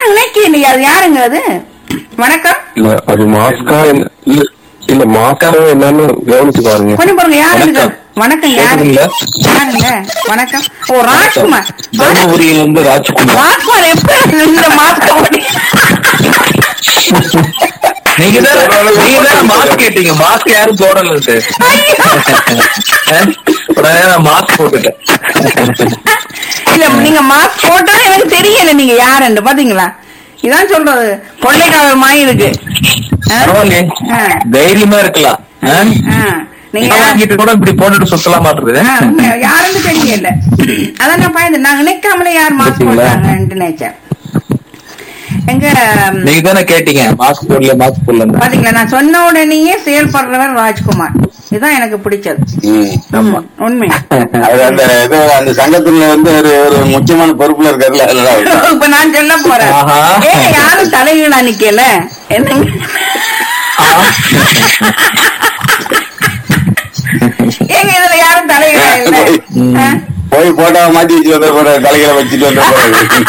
நினைக்கிறேன் அது யாருங்க அது வணக்கம் இல்ல அது மாஸ்கா என்ன- இல்ல இல்ல மாஸ்கா என்னன்னு கவனிச்சு பாருங்க கொஞ்சம் பாருங்க யாருங்க வணக்கம். வணக்கம் யாரு கேக்குதுங்களா? யாருங்க வணக்கம் ஓ ராஜ்குமார் தர்மபுரியில இருந்து ராஜ்குமார் ராஜ்குமார் எப்ப இந்த மாஸ்க் போட்டு நீங்க தான் நீங்க தான் மாஸ்க் கேட்டீங்க மாஸ்க் யாரும் போடல மாஸ்க் போட்டுட்டேன் இல்ல நீங்க மாஸ்க் போட்டது எனக்கு தெரியல நீங்க யாருன்னு பாத்தீங்களா இதான் சொல்றது கொள்ளைக்காரர் மாதிரி இருக்கு ஆ? பரவாயில்லையே ஆ. தைரியமா இருக்கலாம் ஆ? ஆ. நீங்க நான் வாங்கிட்டு கூட இப்படி போட்டுட்டு சுத்தலாம் மாட்டுறது ஆ, உண்மை, யாருன்னு தெரியல அதான் நான் பயந்து நான் நினைக்காமலே யார் மாஸ்க் பாத்தீங்களா? போட்டாங்கன்னு நினைச்சேன் எங்க நீங்க தானே கேட்டீங்க மாஸ்க் போடல மாஸ்க் போடல பாத்தீங்களா நான் சொன்ன உடனேயே செயல்படுறவர் ராஜ்குமார் இதுதான் எனக்கு பிடிச்சது ம். ஆமா உண்மை அது அந்த இது அந்த சங்கத்துல வந்து ஒரு ஒரு முக்கியமான பொறுப்புல இருக்காருல்ல அதனால அவர் இப்ப நான் சொல்ல போறேன் ஆஹா. ஏ யாரும் தலைகீழா நிக்கல என்ன ஏங்க இதுல யாரும் தலைகீழா இல்ல ஆ? போய் போட்டோவை மாத்தி வச்சு வந்த போற தலைகளை வச்சுட்டு வந்த போறாரு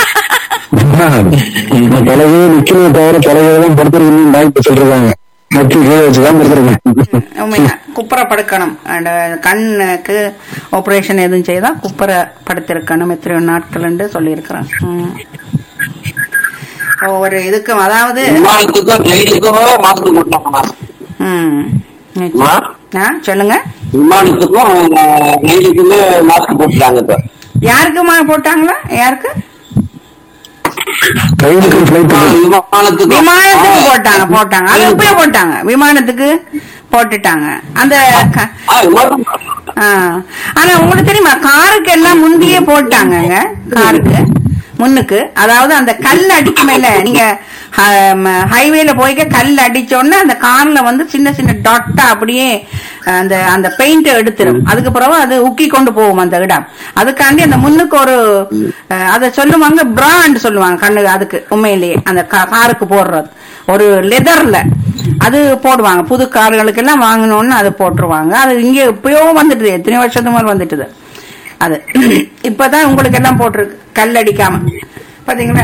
தலைவே நிக்கணும் தவிர தலைகளை தான் படுத்துருக்கணும் டாக்டர் சொல்றாங்க நச்சு கீழே வச்சுதான் படுத்துருக்கேன் உண்மையா குப்புற படுக்கணும் அந்த கண்ணுக்கு ஆபரேஷன் எதுவும் செய்தா குப்புற படுத்திருக்கணும் எத்தனையோ நாட்கள் சொல்லியிருக்கிறேன் ம். ஒவ்வொரு இதுக்கும் அதாவது விமானத்துக்கும் ட்ரெயினுக்கும் மாஸ்க் போட்டாங்க ம். அம்மா? ஆ, சொல்லுங்க விமானத்துக்கும் ட்ரெயினுக்குமே மாஸ்க் போட்டுட்டாங்க இப்ப யாருக்குமா போட்டாங்களா யாருக்கு ட்ரெயினுக்கு ஃபிளைட் விமானத்துக்கும் விமானத்துக்கு போட்டாங்க போட்டாங்க அது எப்பயே போட்டாங்க விமானத்துக்கு போட்டுட்டாங்க அந்த க- ஆ, விமானம். ஆ. ஆனா உங்களுக்கு தெரியுமா காருக்கு எல்லாம் முந்தியே போட்டாங்கங்க காருக்கு முன்னுக்கு அதாவது அந்த கல் அடிக்குமேல நீங்க ஹைவேல போய்க்க கல் அடிச்சோடனே அந்த கார்ல வந்து சின்ன சின்ன டாட்டா அப்படியே அந்த அந்த பெயிண்ட் எடுத்துரும் அதுக்கு பிறகு அது உக்கி கொண்டு போகும் அந்த இடம் அதுக்காண்டி அந்த முன்னுக்கு ஒரு அஹ், அதை சொல்லுவாங்க பிராண்ட் சொல்லுவாங்க கண்ணு அதுக்கு உண்மையிலேயே அந்த கா- காருக்கு போடுறது ஒரு லெதர்ல அது போடுவாங்க புது கார்களுக்கு எல்லாம் வாங்கணும்னு அது போட்டுருவாங்க அது இங்க எப்பயோ வந்துட்டுது எத்தனை வருஷத்துக்கு மேல வந்துட்டுது அது இப்பதான் உங்களுக்கு எல்லாம் போட்டிருக்கு கல் அடிக்காம பாத்தீங்களா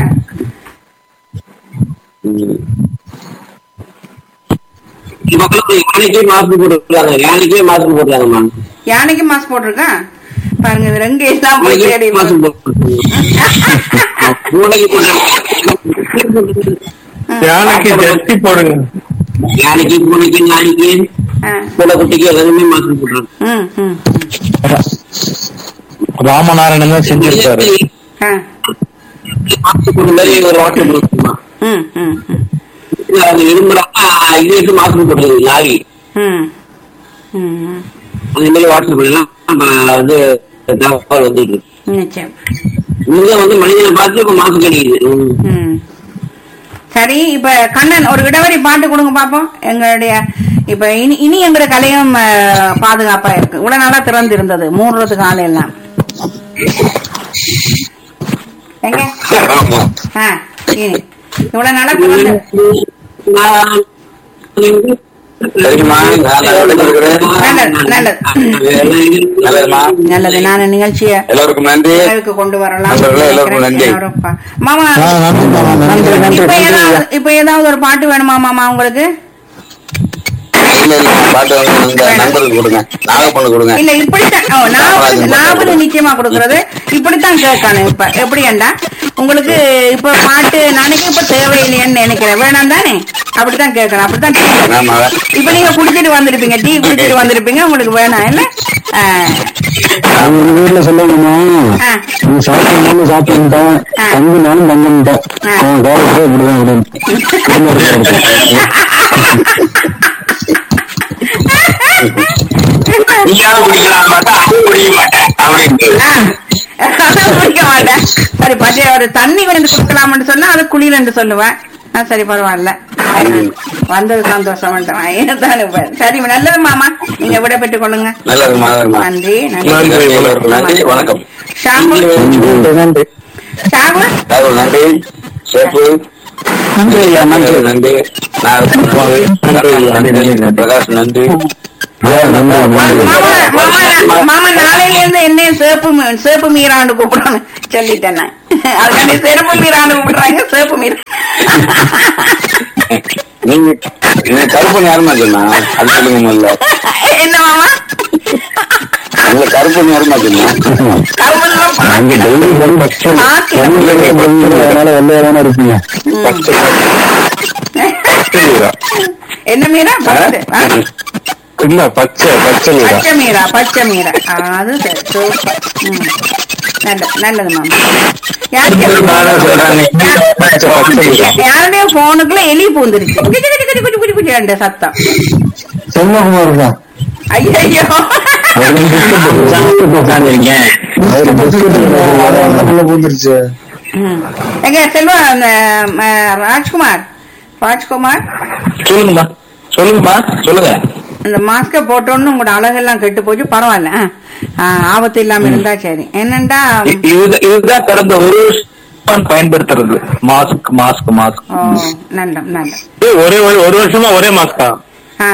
மக்களுக்கு யானைக்கே மாஸ்க் போட்டுருக்காங்க யானைக்கே மாஸ்க் போட்டுருக்காங்கம்மா யானைக்கு மாஸ்க் போட்டிருக்கான் பாருங்க இது ரெண்டு எல்லாம் போய் தேடி யானைக்கே மாஸ்க் போட்டுருக்காங்க பூனைக்கு போட்டாங்க யானைக்கு ஜெர்சி போடுங்க யானைக்கு பூனைக்கு நாய்க்கு ஆ. பூனை குட்டிக்கு எல்லாருமே மாஸ்க் போட்டுருக்காங்க ம், ம், ராமநாராயணன் தான் செஞ்சிருக்காரு ஆ. மாஸ்க் போட்ட மாதிரி ஒரு வாட்டர் போட்டுருமா ம், ம், ம், அது இரும்புறாங்க இதுக்கு மாஸ்க் போட்டுருக்கு நாய் ம், ம், அந்த மாதிரி வாட்ஸ்அப் பண்ணலாம் நம்ம வந்து தகவல் வந்துட்டு இருக்கு நிச்சயம் இங்க வந்து மனிதனை பார்த்து இப்ப மாஸ்க் கிடைக்குது ம். ம். சரி இப்ப கண்ணன் ஒரு இடவரி பாட்டு கொடுங்க பாப்போம் எங்களுடைய இப்ப இனி இனி எங்களுடைய கலையும் அஹ், பாதுகாப்பா இருக்கு இவ்வளவு நாளா திறந்து இருந்தது மூடுறதுக்கு ஆள் எல்லாம் எங்க ஆமா. ஆ, இனி இவ்வளவு நாளா திறந்து நான் சரிம்மா நான் நல்லது கொடுக்குறேன். நல்லது, நல்லது. நல்லதும்மா நல்லது நான் நிகழ்ச்சியை எல்லோருக்கும் நன்றி நிறைவுக்கு கொண்டு வரலாம் நண்பர்களே, எல்லாருக்கும் நன்றி. எல்லாரும் பா- மாமா ஆ, நன்றி மாமா, நன்றி நன்றி இப்ப நன்றி ஏதாவது இப்ப ஏதாவது ஒரு பாட்டு வேணுமா மாமா உங்களுக்கு இல்ல இல்ல பாட்டு வந்து இந்த நண்பர்களுக்கு கொடுங்க நாகப்பண்ணு கொடுங்க இல்ல இப்படித்தான் ஓ, நாற்பது நாற்பது நிச்சயமா கொடுக்கறது இப்படித்தான் கேட்கணும் இப்ப எப்படியாண்டா உங்களுக்கு இப்ப பாட்டு நாளைக்கு இப்ப தேவையில்லைன்னு நினைக்கிறேன் வேணாம் தானே அப்படித்தான் கேட்கணும் அப்படித்தான் கேட்கணும். ஆமா இப்ப நீங்க குடிச்சிட்டு வந்திருப்பீங்க டீ குடிச்சிட்டு வந்திருப்பீங்க உங்களுக்கு வேணாம் இல்ல ஆ, அவங்க எங்க வீட்டுல சொல்லுங்கம்மா ஆ. நீ சாப்பிடணும்னு சாப்பிட்டுட்டேன் ஆ. தங்கினாலும் தங்கிட்டேன் ஆ. அவன் கோலத்தே இப்படிதான் விடும் நீயாவது குடிக்கலாம் பார்த்தா அது குடிக்க மாட்டேன் அப்படின்னு ஆ, அதான் குடிக்க மாட்டேன் சரி பச்சை ஒரு தண்ணி வந்து குடுக்கலாம்னு சொன்னா அது குளிர் என்று சொல்லுவேன் ஆ, சரி பரவாயில்ல வந்தது சந்தோஷம் இதுதான் இப்ப. சரி நல்லது மாமா நீங்க விட பெற்றுக் கொள்ளுங்க நல்லதும்மா நல்லதும்மா நன்றி நன்றி நன்றி எல்லோருக்கும் நன்றி வணக்கம் ஷாகுல் நன்றி நன்றி ஷாகுல் ராகுல் நன்றி சேப்பு நன்றி ஐயா நன்றி நன்றி நன்றி நன்றி பிரகாஷ் நன்றி ஐயா, நன்றி நன்றி மாமா மாமா நான்- மாமா நாளையில இருந்து என்ன சேப்பு மீ- சேப்பு மீராண்டு கூப்பிடணும் சொல்லிட்டேன் நான் அதுக்காண்டி செருப்பு மீராண்டு கூப்பிடுறாங்க சேப்பு மீரா நீங்க நீங்க கருப்பன் யாருமா சொன்னா அது சொல்லுங்க முதல்ல என்ன மாமா உங்களை கருப்பன் யாருமா சொன்னா கருமன்லாம் அங்க டெய்லி வந்து பச்சை பாக்கல. அதனால வெள்ளையாதானே இருப்பீங்க என்ன மீரா பத்து, ஆ? இல்ல பச்சை பச்சை நீரா பச்சை மீரா பச்சை மீரா ஆ, அது சரி சூப்பர் ம். நல்லது நல்லது மாமா யாருடைய போனுக்குள்ள எலி பூந்துருச்சு குச்சி குச்சி குச்சி குச்சி குச்சி குச்சி அந்த சத்தம் செல்வகுமார் தான் ஐயோ அவரு பிஸ்கட் பூந்துருச்சு ம். எங்க செல்வா அந்த ம, ராஜ்குமார் ராஜ்குமார் சொல்லுங்கம்மா சொல்லுங்கம்மா சொல்லுங்க இந்த மாஸ்க போட்டோன்னு உங்களோட அழகெல்லாம் கெட்டு போச்சு பரவாயில்ல ஆ. ஆ, ஆபத்து இல்லாம இருந்தா சரி என்னண்டா இ- இதுதான் இதுதான் கடந்த ஒரு வருஷம் பயன்படுத்துறது மாஸ்க் மாஸ்க் மாஸ்க் ஓ நல்ல நல்ல ஒரே ஒரு ஒரு வருஷமா ஒரே மாஸ்க் தான் ஆ.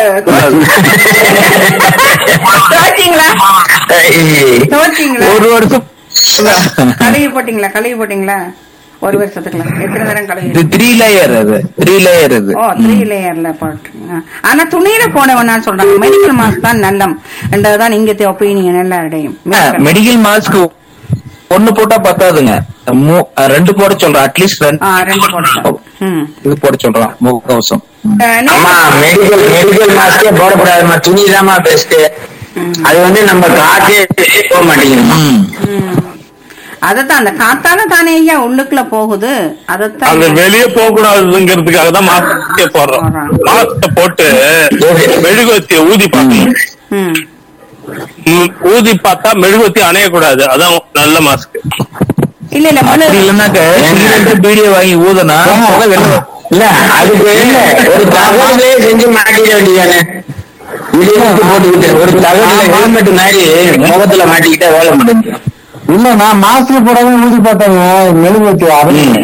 துவைச்சீங்களா துவைச்சீங்களா ஒரு வருஷம் கழுவி போட்டீங்களா கழுவி போட்டீங்களா ஒரு வருஷத்துக்குள்ள எத்தனை தரம் இது கழுவி த்ரீ லேயர் அது த்ரீ லேயர் இது ஓ த்ரீ லேயர்ல போட்டுருங்க ஆனா துணியில போனவனான்னு சொல்றாங்க மெடிக்கல் மாஸ்க் தான் நல்லம் என்றதுதான் இங்க ஒப்பீனியன் எல்லாருடையும் Medical. மெடிக்கல் மாஸ்க் ஒண்ணு போட்டா பத்தாதுங்க மூ- ரெண்டு போட சொல்றேன் அட்லீஸ்ட் ரெண்டு ஆ ரெண்டு போட்டோம் ம் இது போட சொல்றான் முகக்கவசம் அஹ், நே- ஆமா மெடிக்கல் மெடிக்கல் மாஸ்கே போடக்கூடாதுமா துணி தான்மா பெஸ்ட் அது வந்து நம்ம காற்றே போக மாட்டேங்குது ம். ம். அதத்தான் அந்த காத்தால தானே ஐயா உள்ளுக்குள்ள போகுது அதத்தான் அந்த வெளியே போக கூடாதுங்கிறதுக்காக தான் மாஸ்கே போடுறோம் போடுறான். மாஸ்க போட்டு மெழுகுவத்திய ஊதி பார்க்கணும் ம். ம், ஊதி பார்த்தா மெழுகுவத்தி அணையக்கூடாது அதான் நல்ல மாஸ்க் இல்ல இல்ல அப்படி மழை இல்லைன்னாக்க சிகரெட் பீடியை வாங்கி ஊதுனா புகை வெளில வரும். இல்ல அதுக்கு ஒரு தகவலே செஞ்சு மாட்டிட வேண்டியதானே இடிமுக்கு போட்டுக்கிட்டு ஒரு தகவல ஹெல்மெட் மாதிரி முகத்துல மாட்டிக்கிட்டா வேலை முடிஞ்சு இல்ல நான் மாஸ்க் போடாம ஊதி பார்த்தாங்க மெழுகுவத்தி அவன்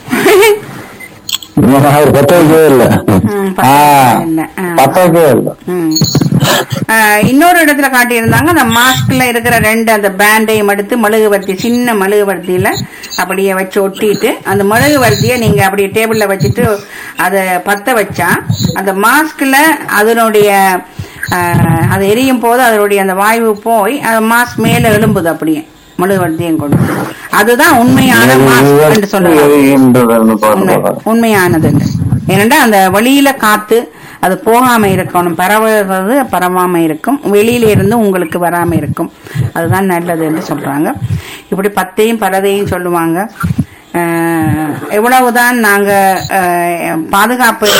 அவர் பத்த வைக்கவே இல்ல ம், பத்த ஆ, வைக்கவே இல்ல. ஆ. பத்த வைக்கவே இல்ல ம். அஹ், இன்னொரு இடத்துல காட்டியிருந்தாங்க அந்த மாஸ்க்ல இருக்கிற ரெண்டு அந்த பேண்டையும் எடுத்து மெழுகுவர்த்தி சின்ன மெழுகுவர்த்தியில அப்படியே வச்சு ஒட்டிட்டு அந்த மெழுகுவர்த்தியை நீங்க அப்படியே டேபிள்ல வச்சுட்டு அதை பத்த வச்சா அந்த மாஸ்க்ல அதனுடைய அஹ், அது எரியும் போது அதனுடைய அந்த வாயு போய் அந்த மாஸ்க் மேல எழும்புது அப்படியே மெழுகுவர்த்தியும் கொண்டு அதுதான் உண்மையான மாஸ்க் என்று சொல்லலாம் உண்மை உண்மையானது ஏனென்றா அந்த வெளியில காத்து அது போகாம இருக்கணும் பரவுறது பரவாம இருக்கும் வெளியில இருந்து உங்களுக்கு வராம இருக்கும் அதுதான் நல்லது என்று சொல்றாங்க இப்படி பத்தையும் பரதையும் சொல்லுவாங்க அஹ், எவ்வளவுதான் நாங்க அஹ், பாதுகாப்பு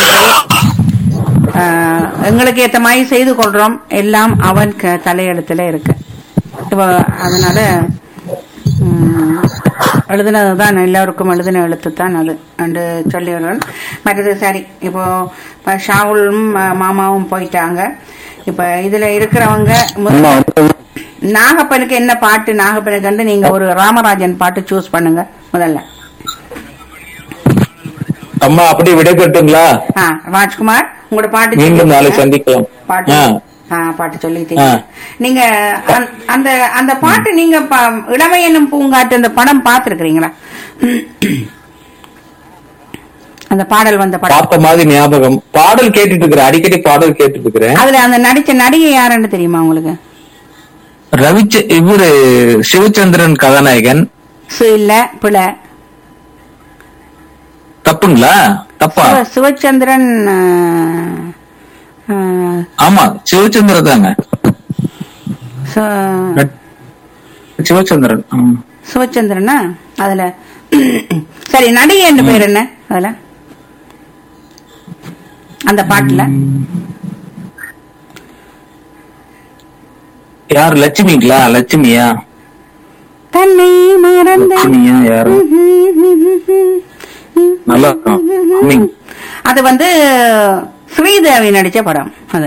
அஹ், எங்களுக்கு ஏத்த மாதிரி செய்து கொள்றோம் எல்லாம் அவன் க- தலையெழுத்துல இருக்கு இப்போ அதனால உம், எழுதுனதுதான் எல்லாருக்கும் எழுதின எழுத்து தான் அது என்று சொல்லிடுறேன் மற்றது சரி இப்போ இப்ப ஷாவுலும் ம- மாமாவும் போயிட்டாங்க இப்ப இதுல இருக்கிறவங்க மு- அம்மா வந்து நாகப்பனுக்கு என்ன பாட்டு நாகப்பனுக்கு கண்டு நீங்க ஒரு ராமராஜன் பாட்டு சூஸ் பண்ணுங்க முதல்ல அம்மா அப்படி விடைபெற்றுங்களா ஆ ராஜ்குமார் உங்களோட பாட்டு மீண்டும் நாளை சொல்லிட்டீங்க. சந்திக்கலாம் பாட்டு ஆ. ஆ பாட்டு சொல்லிட்டீங்க ஆ. நீங்க அந்த- அந்த அந்த பாட்டு நீங்க ப- இளமை என்னும் பூங்காட்டு அந்த படம் பார்த்திருக்கிறீங்களா அந்த பாடல் வந்த படம் பார்த்த மாதிரி ஞாபகம் பாடல் கேட்டுட்டு இருக்கிறேன் அடிக்கடி பாடல் கேட்டுட்டு இருக்கிறேன் அதுல அந்த நடிச்ச நடிகை யாருன்னு தெரியுமா உங்களுக்கு ரவிச்ச இவரு சிவச்சந்திரன் கதாநாயகன் சு இல்ல பிள்ளை தப்புங்களா தப்பா சிவ- சிவச்சந்திரன் ஆ, ஆ, ஆமா சிவச்சந்திரன் தாங்க சு- சிவச்சந்திரன் ம். சிவச்சந்திரனா அதுல சரி நடிகை என்ற பேர் என்ன அதுல அந்த பாட்டுல யார் லட்சுமிங்களா லட்சுமியா தன்னை மறந்த லட்சுமியா யாரு நல்லா இருக்கும் humming. அது வந்து ஸ்ரீதேவி நடிச்ச படம் அது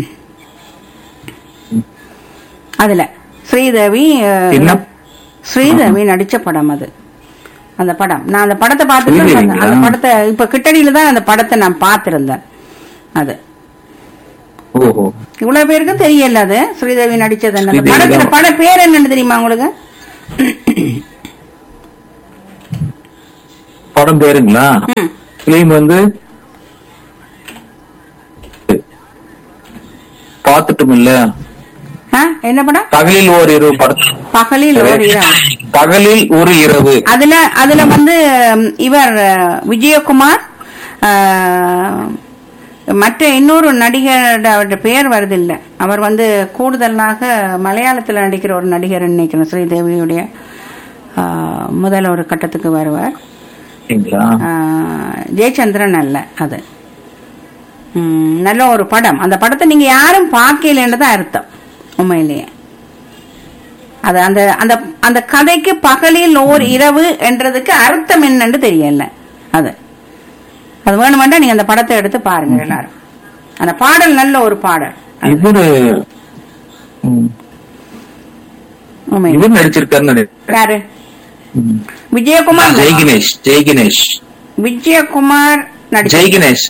அதுல ஸ்ரீதேவி அஹ், என்ன? ஸ்ரீதேவி நடிச்ச படம் அது அந்த படம் நான் அந்த படத்தை பார்த்துட்டு ஸ்ரீதேவிங்களா? அந்த படத்தை இப்ப கிட்டடியில தான் அந்த படத்தை நான் பார்த்திருந்தேன் அது ஓஹோ இவ்வளவு பேருக்கும் தெரியல அது ஸ்ரீதேவி நடிச்சது என்ன அந்த ஸ்ரீதேவி படத்துல தான். பட பேர் என்னன்னு தெரியுமா உங்களுக்கு படம் பேருங்களா ம். ஃபிலிம் வந்து பார்த்துட்டும் இல்ல ஆ, என்ன படம் பகலில் ஓர் இரவு படத்து பகலில் ஒரு இரவு பகலில் ஒரு இரவு அதுல அதுல வந்து ம், இவர் அஹ், விஜயகுமார் ஆ, மற்ற இன்னொரு நடிகர் அவருடைய பெயர் வருது இல்ல அவர் வந்து கூடுதலாக மலையாளத்தில் நடிக்கிற ஒரு நடிகர் நினைக்கிறேன் ஸ்ரீதேவியுடைய ஆ, முதல் ஒரு கட்டத்துக்கு வருவார் சரிங்களா ஆ, ஜெயச்சந்திரன் அல்ல அது ம், நல்ல ஒரு படம் அந்த படத்தை நீங்க யாரும் பார்க்கலன்றதான் அர்த்தம் உண்மையிலேயே அது அந்த அந்த அந்த கதைக்கு பகலில் ஓர் இரவு என்றதுக்கு அர்த்தம் என்னன்னு தெரியல அது அது வேணுமெண்டா நீங்க அந்த படத்தை எடுத்து பாருங்க எல்லாரும் அந்த பாடல் நல்ல ஒரு பாடல் இவரு ம், உண்மை இவர் நடிச்சிருக்காருன்னு நினைக்கிறேன் யாரு விஜயகுமார் ஜெய் கணேஷ் ஜெய் கணேஷ் விஜயகுமார் நடிச்ச ஜெய் கணேஷ்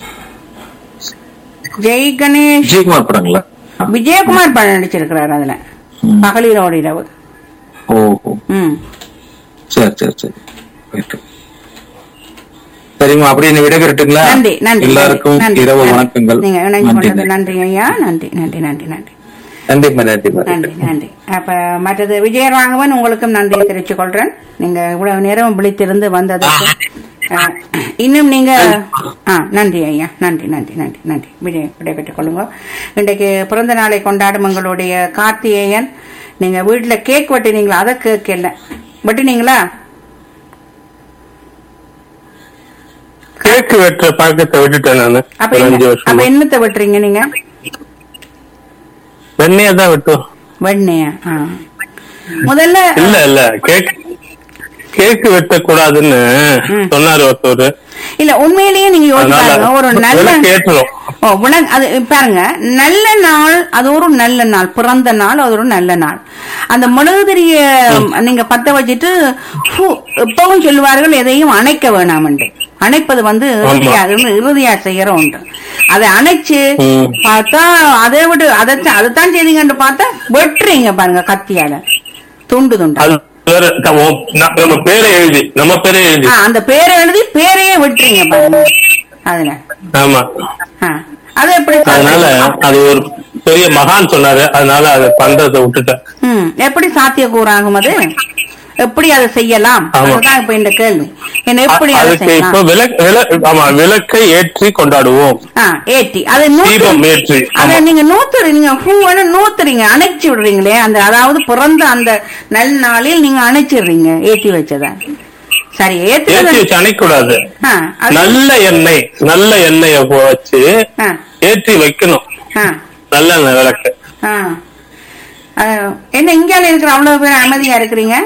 ஜெய் கணேஷ் விஜயகுமார் படங்களா விஜயகுமார் படம் நடிச்சிருக்கிறார் அதுல ம். பகலில் ஓர் இரவு ஓஹோ ம் சரி சரி சரி Right. சரிம்மா அப்படியே நீ விடைபெறட்டுங்களா நன்றி நன்றி எல்லாருக்கும் நன்றி, இரவு நன்றி. வணக்கங்கள் நீங்க இணைஞ்சு நன்றி கொண்டது நன்றி ஐயா நன்றி நன்றி நன்றி நன்றி நன்றிம்மா நன்றிம்மா நன்றி நன்றி அப்ப மற்றது விஜயராகவன் உங்களுக்கும் நன்றியை தெரிவித்துக் கொள்றேன் நீங்க இவ்வளவு நேரம் விழித்திருந்து வந்ததுக்கு அஹ், இன்னும் நீங்க ஆ நன்றி ஐயா நன்றி நன்றி நன்றி நன்றி விஜய் விடைபெற்றுக் கொள்ளுங்க இன்றைக்கு பிறந்த நாளை கொண்டாடும் எங்களுடைய கார்த்திகேயன் நீங்க வீட்டுல கேக் வெட்டினீங்களா அதை கேட்கல வெட்டினீங்களா கேக்கு வெட்டுற பழக்கத்தை விட்டுட்டேன் நானு அப்ப ஒரு அஞ்சு என்ன அப்ப வருஷமா என்னத்தை வெட்டுறீங்க நீங்க வெண்ணையா தான் வெட்டும் வெண்ணையா ஆ. முதல்ல இல்ல இல்ல கேக் கேக்கு வெட்டக்கூடாதுன்னு ம். சொன்னாரு ஒருத்தர் இல்ல உண்மையிலேயே நீங்க யோசிச்சு அதனால பாருங்க ஒரு நல்ல விளக்கு ஏற்றணும் ஓ விளங் அது பாருங்க நல்ல நாள் அது ஒரு நல்ல நாள் பிறந்த நாள் அது ஒரு நல்ல நாள் அந்த மெழுகுதிரிய நீங்க பத்த வச்சுட்டு ஃபு, எப்பவும் சொல்லுவார்கள் எதையும் அணைக்க வேணாம்ண்டு அணைப்பது வந்து இறுதியா இறுதியா செய்யற ஒன்று அதை அணைச்சு ம். பார்த்தா அதை விட அதைத்தான் அதைத்தான் செய்தீங்கன்னு பார்த்தா வெட்டுறீங்க பாருங்க கத்தியால துண்டு துண்டா அது வேற நம்ம நம்ம பேரை எழுதி நம்ம பேரை எழுதி ஆ, அந்த பேரை எழுதி பேரையே விட்டுறீங்க பாருங்க அதுல ஆமா ஆ, அது எப்படி அதனால சாத்தியம்? அது ஒரு பெரிய மகான் சொன்னாரு அதனால அதை பண்றதை விட்டுட்டேன் ம், எப்படி சாத்தியக்கூறாகும் அது எப்படி அதை செய்யலாம் ஆமா. அதுதான் இப்ப இந்த கேள்வி என்ன எப்படி அதை அதுக்கு இப்ப செய்யலாம் விளக்கு விளக்கு ஆமா விளக்கை ஏற்றி கொண்டாடுவோம் ஆ, ஏற்றி அதை தீபம் நூத்து ஏற்றி அதை ஆமா. நீங்க நூத்துறீங்க பூவனு நூத்துறீங்க அணைச்சு விடுறீங்களே அந்த அதாவது பிறந்த அந்த நல் நாளில் நீங்க அணைச்சிடுறீங்க ஏற்றி வச்சத சரி ஏற்றி ஏற்றுறது வச்சு அணைக்கூடாது ஆ, அது- நல்ல எண்ணெய் நல்ல எண்ணெய வச்சு ஆ, ஏற்றி வைக்கணும் ஆ, நல்ல எண்ணெய் விளக்கு ஆ. ஆ, என்ன இந்தியால இருக்கிற அவ்வளவு பேர் அமைதியா இருக்கிறீங்க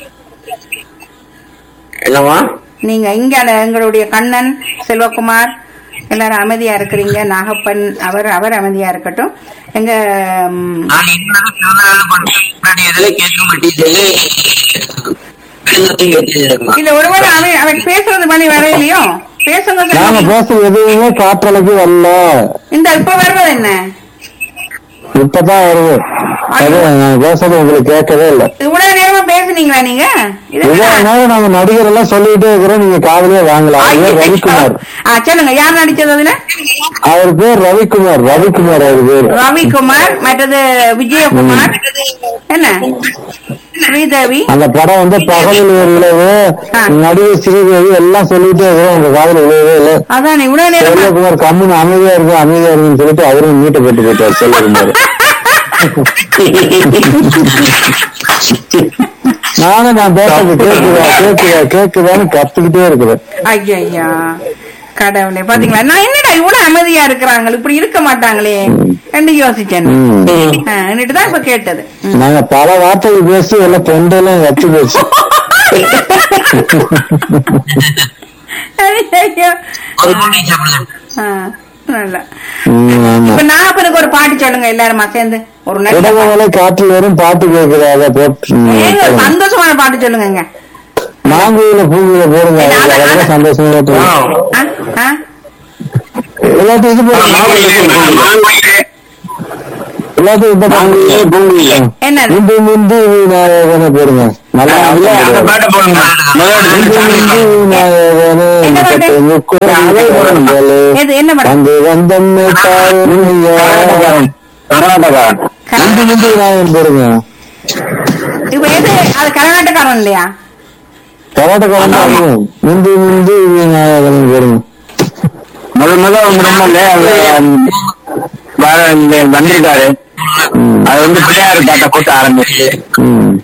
என்னம்மா நீங்க இங்கால எங்களுடைய கண்ணன் செல்வகுமார் எல்லாரும் அமைதியா இருக்கிறீங்க நாகப்பன் அவர் அவர் அமைதியா இருக்கட்டும் எங்க ம், நான் இன்னும் பிறந்தநாள் பண்ணேன். முன்னாடி எதுல கேட்க மாட்டேங்குது இல்ல ஒருவேளை அவன் அவன் பேசுறது மணி வரையிலையோ பேசுங்க நாங்க செல்வகுமார். பேசுறது எதுவுமே காற்றலைக்கு வரல இந்த இப்ப வருவது என்ன இப்பதான் வருது அது நான் பேசுறது உங்களுக்கு கேட்கவே இல்லை இவ்வளவு நேரமா பேசுனீங்களா நீங்க இது இவ்வளவு என்ன? நேரம் நாங்க நடிகர் எல்லாம் சொல்லிட்டே இருக்கிறோம் நீங்க காதலே வாங்கலாம் அவர் பேர் ரவிக்குமார் ஆ, சொல்லுங்க யார் நடிச்சது அதுல அவர் பேர் ரவிக்குமார் ரவிக்குமார் அவர் பேர் ரவிக்குமார் மற்றது விஜயகுமார் என்ன ஸ்ரீதேவி அந்த படம் வந்து பகலில் ஒரு இளவு ஆ. நடிகை ஸ்ரீதேவி எல்லாம் சொல்லிட்டே இருக்கிறோம் உங்க காதல் விளையவே இல்லை அதான் இவ்வளவு நேரமா செல்வகுமார் கம்முன்னு அமைதியா இருக்கும் அமைதியா இருக்குன்னு சொல்லிட்டு அவரும் மீட்டை போட்டு போயிட்டார் செல்வகுமார் நானும் நான் பேசுறது கேக்குதா கேக்குதா கேக்குதான்னு கத்துக்கிட்டே இருக்கிறேன் ஐயா கடவுளே பாத்தீங்களா நான் என்னடா இவ்வளவு அமைதியா இருக்கிறாங்க இப்படி இருக்க மாட்டாங்களே என்று யோசிச்சேன் ம். என்னட்டு தான் இப்ப கேட்டது ம். நாங்க பல வார்த்தைகள் பேசி எல்லாம் தொண்டையெல்லாம் வச்சு போச்சு ஐயையோ. ஒரு முன்னே சாப்பிடுங்க ஆ, நல்லா ம், ஆமா இப்ப நாகப்பனுக்கு ஒரு பாட்டு சொல்லுங்க எல்லாருமா சேர்ந்து ஒரு நல்ல இடமலை காற்றில் வரும் பாட்டு கேக்குது அதை போட்டு ம், ஏங்க, ஒரு சொல்லுங்க. சந்தோஷமான பாட்டு சொல்லுங்க மாங்குயில பூங்குயில போடுங்க இல்ல, அது- அதுல கூட சந்தோஷமா இருக்கும். ஆ? ஆ? இல்லாட்டி இது போடுங்க மாங்குயிலே, மாங்குயிலே. எல்லாத்தையும் இந்த பாட்டு என்னது முந்தி முந்தி விநாயகனை போடுங்க நல்லா அந்த பாட்டை போடுங்க முந்தி முந்தி விநாயகனே என்ன பாட்டு? முப்பத்து முக்கோடி வரங்களே. எது என்ன படம் வந்து வந்தம்மே தாருமையா. கர்நாடகா முந்தி முந்தி விநாயகன் போடுங்க இப்ப எது அது கரகாட்டக்காரன் இல்லையா கர்நாடகா வந்து முந்தி முந்தி விநாயகன் போடுங்க முத முத உங்க ரொம்ப வந்திருக்காரு அது வந்து பிள்ளையார் பாட்டை போட்டு ஆரம்பிச்சு ம்.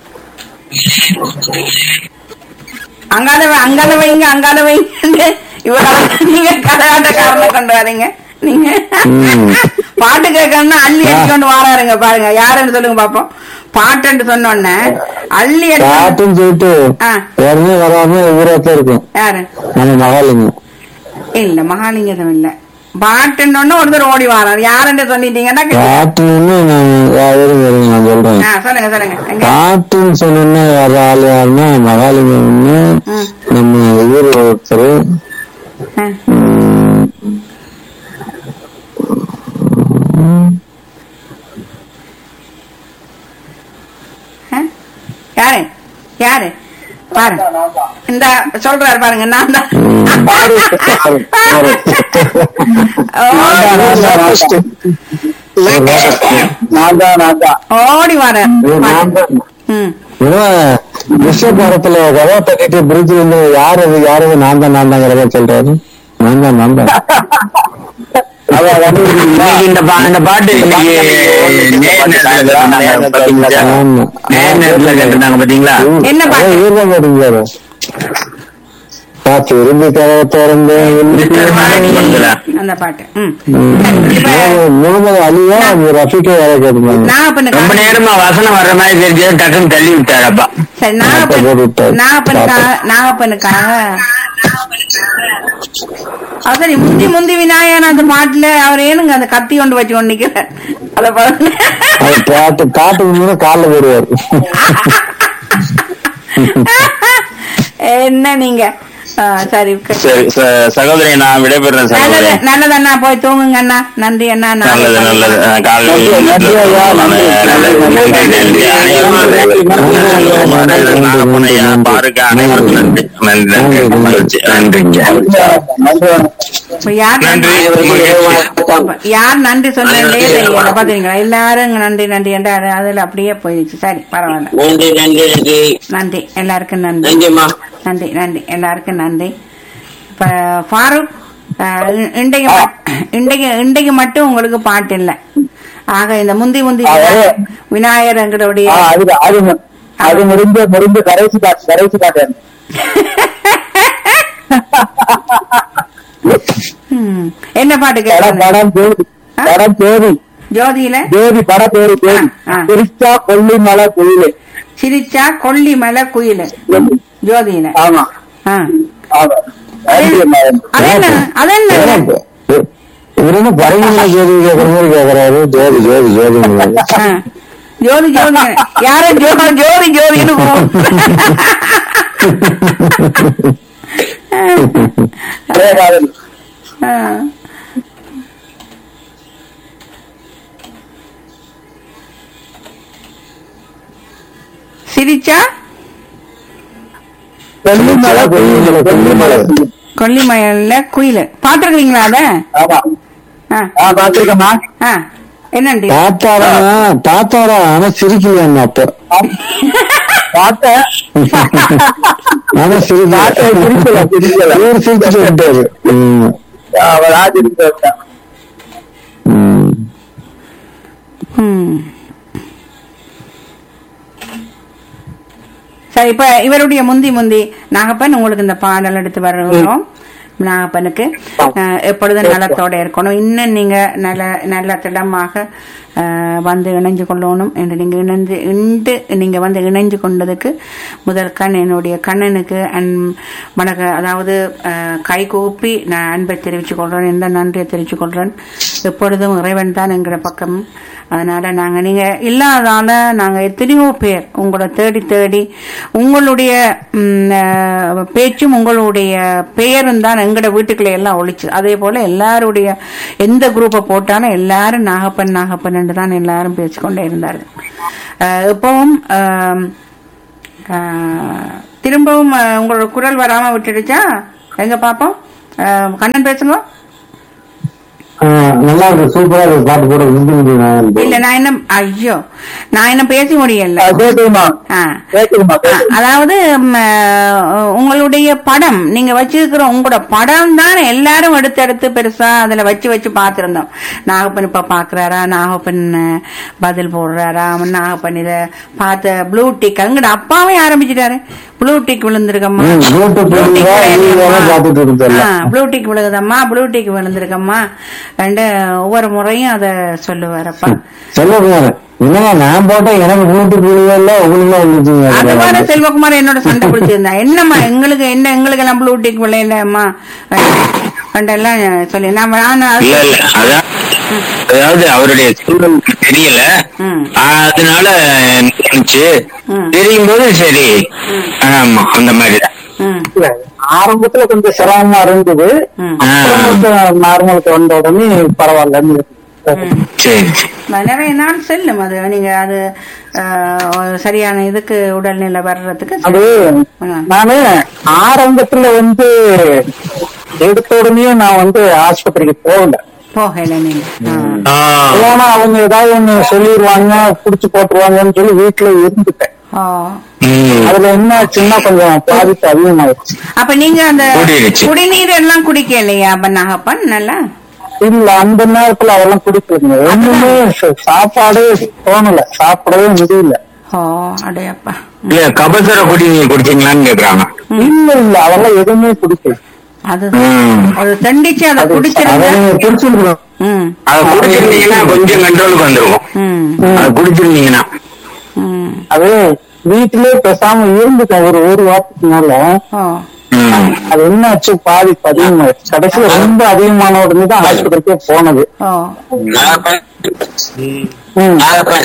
அங்கால வை- அங்கால வைங்க அங்கால வைங்க இவர நீங்க கரகாட்டக்காரனை கொண்டு வரீங்க நீங்க ம். பாட்டு கேட்கணும்னா அள்ளி அடிக்கொண்டு வாராருங்க பாருங்க யாருன்னு சொல்லுங்க பாப்போம் பாட்டுன்னு சொன்னோடனே அள்ளி அடி பாட்டுன்னு சொல்லிட்டு ஆ. உடனே வராம ஊராத்தான் இருக்கும் யாரு நம்ம மகாலிங்கம் இல்ல மகாலிங்கம் இல்ல பாட்டுன்னு ஒருத்தர் ஓடி வாராரு யாருன்னு சொல்லிட்டீங்கன்னா பாட்டுன்னு நான் யாரும் வருங்க நான் சொல்றேன் ஆ, சொல்லுங்க சொல்லுங்க எங்க? பாட்டுன்னு சொன்னா யார் ஆள் யாருன்னா மகாலிங்கம்னு ம். நம்ம ஊர் ஒருத்தர் ஆ. ஆ? யாரு யாரு பாரு இந்த சொல்றாரு பாருங்க நான் தான் நான் தான் நான் தான் ஓடி வர ம் விஸ்வபாரத்துல கதா தட்டிட்டு பிரிட்ஜ் வந்து யார் அது யார் அது நான் தான் நான் தாங்கிறத சொல்றாரு நான் தான் நான் தான் இன்னைக்கு இந்த பா- இந்த பாட்டு இன்னைக்கு நேர் நேரத்துல கேட்டிருந்தாங்க பாத்தீங்களா? ஆமா. நேர் நேரத்துல கேட்டிருந்தாங்க பாத்தீங்களா என்ன பாட்டு? அதான் இவர்தான் போட்டுருக்காரு காத்து இருந்து கதவை திறந்து மிஸ்டர் மாலினி படத்துல. அந்த பாட்டு ம் முகமது அலியா ரஃபிகா யாரோ கேட்டிருந்தாங்க நான் அப்ப ரொம்ப நேரமா வசனம் வர்ற மாதிரி தெரிஞ்சது டக்குன்னு தள்ளி விட்டாரப்பா சரி அப்ப நாகப்பன் போட்டு விட்டாரு. நாகப்பனுக்காக நாகப்பனுக்காக அது சரி முந்தி முந்தி விநாயகன் அந்த பாட்டுல அவர் ஏனுங்க அந்த கத்தி கொண்டு வச்சு கொண்டு நிக்கிறார் அத பாருங்க அது காட்டு காட்டுக்கு முன்ன காலில் போடுவார் என்ன நீங்க ஆ, சரி சரி ச- சகோதரி நான் விடைபெறேன் நல்லது சகோதரி நல்லது அண்ணா போய் தூங்குங்க அண்ணா நன்றி அண்ணா நான் நல்லது நல்லது அஹ் காலையில் நன்றி ஐயா, நன்றி. நல்லது. நன்றி, நன்றி. அனைவருக்கும் நன்றி. நாகப்பனையா, பாருங்க அனைவருக்கும் நன்றி நன்றி நன்றி மகிழ்ச்சி. நன்றிங்க இப்ப யார் நன்றி மகிழ்ச்சி. யார் நன்றி சொன்னதே தெரியல பாத்தீங்களா எல்லாரும் இங்க நன்றி நன்றி என்று அது- அதுல அப்படியே போயிடுச்சு சரி பரவாயில்ல நன்றி நன்றி நன்றி நன்றி எல்லாருக்கும் நன்றி நன்றிம்மா நன்றி நன்றி எல்லாருக்கும் நன்றி இப்ப ஃபாரூக் அஹ், இ- இன்றைக்கு மட்- இன்றைக்கு இன்றைக்கு மட்டும் உங்களுக்கு பாட்டு இல்ல ஆக இந்த முந்தி முந்தி விநாயகர்களுடைய அது அது அது முடிஞ்ச முடிஞ்ச கடைசி பாட்டு கடைசி பாட்டு ம், என்ன பாட்டு படம் கேட்கணும் படம் ஜோதி படம் ஜோதி ஜோதியில ஜோதி பட பேரு ஜோதி ஆ, ஆ. திருச்சா கொல்லிமலை கோயிலு சிரிச்சா கொல்லிமலை குயிலு ஜோதியில ஆமா ஆ. ஆமா நன்றி அம்மா. அதென்ன அதென்ன இவர் என்ன பரங்கில ஜோதி கேட்கற மாதிரி கேட்கறாரு ஜோதி ஜோதி ஜோதி ஆ. ஜோதி ஜோதி யாரும் ஜோ ஜோதி ஜோதின்னு கூப்பிடும். அதே மாதிரி. ஆ. சிரிச்சா கொல்லிமலை கோயிலு கொல்லிமலை கோயிலு. கொல்லிமலையில குயில் பாத்துருக்கீங்களா அத ஆமா ஆ, ஆ பாத்துருக்கேம்மா ஆ. என்னண்டி தாத்தாரா தாத்தாரா ஆனா சிரிக்கலையா அப்ப பார்த்தேன் ஆனா பார்த்தேன், சிரிக்கல, சிரிக்கல. இவர் சிரிச்சுட்டு விட்டாரு ம். அவர் ஆச்சரியம் ம். ம். சரி இப்ப இவருடைய முந்தி முந்தி நாகப்பன் உங்களுக்கு இந்த பாடல் எடுத்து வருகிறோம் நாகப்பனுக்கு அஹ், எப்பொழுதும் நலத்தோட இருக்கணும் இன்னும் நீங்க நல்ல நல்ல திடமாக அஹ், வந்து இணைஞ்சு கொள்ளணும் என்று நீங்க இணைந்து இன்று நீங்க வந்து இணைஞ்சு கொண்டதுக்கு முதல் கண் என்னுடைய கண்ணனுக்கு அன் வணக்க அதாவது அஹ், கை கூப்பி நான் அன்பை தெரிவித்துக் கொள்றேன் எந்த நன்றியை தெரிவித்துக் கொள்றேன் எப்பொழுதும் இறைவன் தான் என்கிற பக்கம் அதனால நாங்க நீங்க இல்லாதால நாங்க எத்தனையோ பேர் உங்களை தேடி தேடி உங்களுடைய ம், அஹ், பேச்சும் உங்களுடைய பெயரும் தான் எங்கட வீட்டுக்குள்ள எல்லாம் ஒழிச்சு அதே போல எல்லாருடைய எந்த குரூப்பை போட்டாலும் எல்லாரும் நாகப்பன் நாகப்பன் என்று தான் எல்லாரும் பேசிக்கொண்டே இருந்தார்கள் அஹ், இப்பவும் அஹ், ஆஹ், திரும்பவும் ஆஹ், உங்களோட குரல் வராம விட்டுடுச்சா எங்க பாப்போம் ஆஹ், கண்ணன் பேசுங்க ஆஹ் நல்லா இருக்கு சூப்பரா இருக்கு பாட்டு போட ஹிந்தி movie நான் இல்ல நான் என்ன ஐயோ நான் என்ன பேசி முடியல கேக்குதுமா ஆ. கேக்குதுமா ஆ, அதாவது ம், ஆஹ், உங்களுடைய படம் நீங்க வச்சிருக்கிற உங்களோட படம் தான் எல்லாரும் எடுத்து எடுத்து பெருசா அதுல வச்சு வச்சு பாத்திருந்தோம் நாகப்பன் இப்ப பாக்குறாரா நாகப்பன் ஆஹ், பதில் போடுறாரா நாகப்பன் இத பார்த்த ப்ளூ டிக் அங்கட அப்பாவே ஆரம்பிச்சிட்டாரு ப்ளூ டிக் விழுந்திருக்கம்மா ம், Bluetooth Blue tick விழுந்தா, இது வேணா விழுந்திருக்கம்மா. பார்த்துட்டு இருந்தல்ல. ஆ, ப்ளூ டிக் விழுகுதம்மா ப்ளூ டிக் விழுந்திருக்கம்மா ரெண்டு ஒவ்வொரு முறையும் அத சொல்லுவாரப்பா சொல்லுங்க என்னங்க நான் போட்டேன் எனக்கு ப்ளூடூத் விழுகல உங்களுக்கு அது மாதிரி விழுந்துச்சு செல்வகுமார் என்னோட சண்டை பிடிச்சிருந்தா என்னம்மா எங்களுக்கு என்ன எங்களுக்கு எல்லாம் ப்ளூ டிக் விளையிலம்மா ரெண்டெல்லாம் சொல்லி நான் நான் இல்ல இல்ல அதான் அதாவது அவருடைய சூழல் தெரியல ம். அதனால நினைச்சு ம். தெரியும் போது சரி ஆமா அந்த மாதிரிதான் ம், ஆரம்பத்துல கொஞ்சம் சிரமமா இருந்தது ம். அப்புறம் நார்மலுக்கு வந்த உடனே பரவாயில்ல சரி நிறைய நாள் செல்லும் அது நீங்க அது ஆஹ், சரியான இதுக்கு உடல்நிலை வர்றதுக்கு அது ஆ. நானு ஆரம்பத்துல வந்து எடுத்த உடனே நான் வந்து ஆஸ்பத்திரிக்கு போகல போகல நீங்க ஆ. ஆ, ஏன்னா அவங்க ஏதாவது ஒண்ணு சொல்லிடுவாங்க புடிச்சு போட்டுருவாங்கன்னு சொல்லி வீட்டுல இருந்துட்டேன் ஓ. ம். அதுல என்ன ஆச்சுன்னா கொஞ்சம் பாதிப்பு அதிகமாயிடுச்சு அப்ப நீங்க அந்த கூடிருச்சு. குடிநீர் எல்லாம் குடிக்கலையா அப்ப நாகப்பன் நல்லா இல்ல அந்த நேரத்துல அதெல்லாம் குடிக்கலைங்க ஒண்ணுமே ச- சாப்பாடே தோணல சாப்பிடவே முடியல ஓ அடையப்பா இல்ல கபசுர குடி நீங்க குடிச்சீங்களான்னு கேக்குறாங்க இல்ல இல்ல அதெல்லாம் எதுவுமே குடிக்கல அது ம். அது தண்டிச்சு அதை அதை குடிச்சிருங்க நீங்க குடிச்சிருக்கணும் ம் அதை குடிச்சிருந்தீங்கன்னா கொஞ்சம் கண்ட்ரோலுக்கு வந்துருக்கும் ம் அதை குடிச்சிருந்தீங்கன்னா ம் அது வீட்டிலே பேசாம இருந்துட்டேன் ஒரு ஒரு வாரத்துக்கு மேல ஓ ம். அது என்ன ஆச்சு பாதிப்பு அதிகமாயிடுச்சு கடைசியில ரொம்ப அதிகமான உடனே தான் ஆஸ்பத்திரிக்கே போனது ஓ நாகப்பன். ம். நாகப்பன்.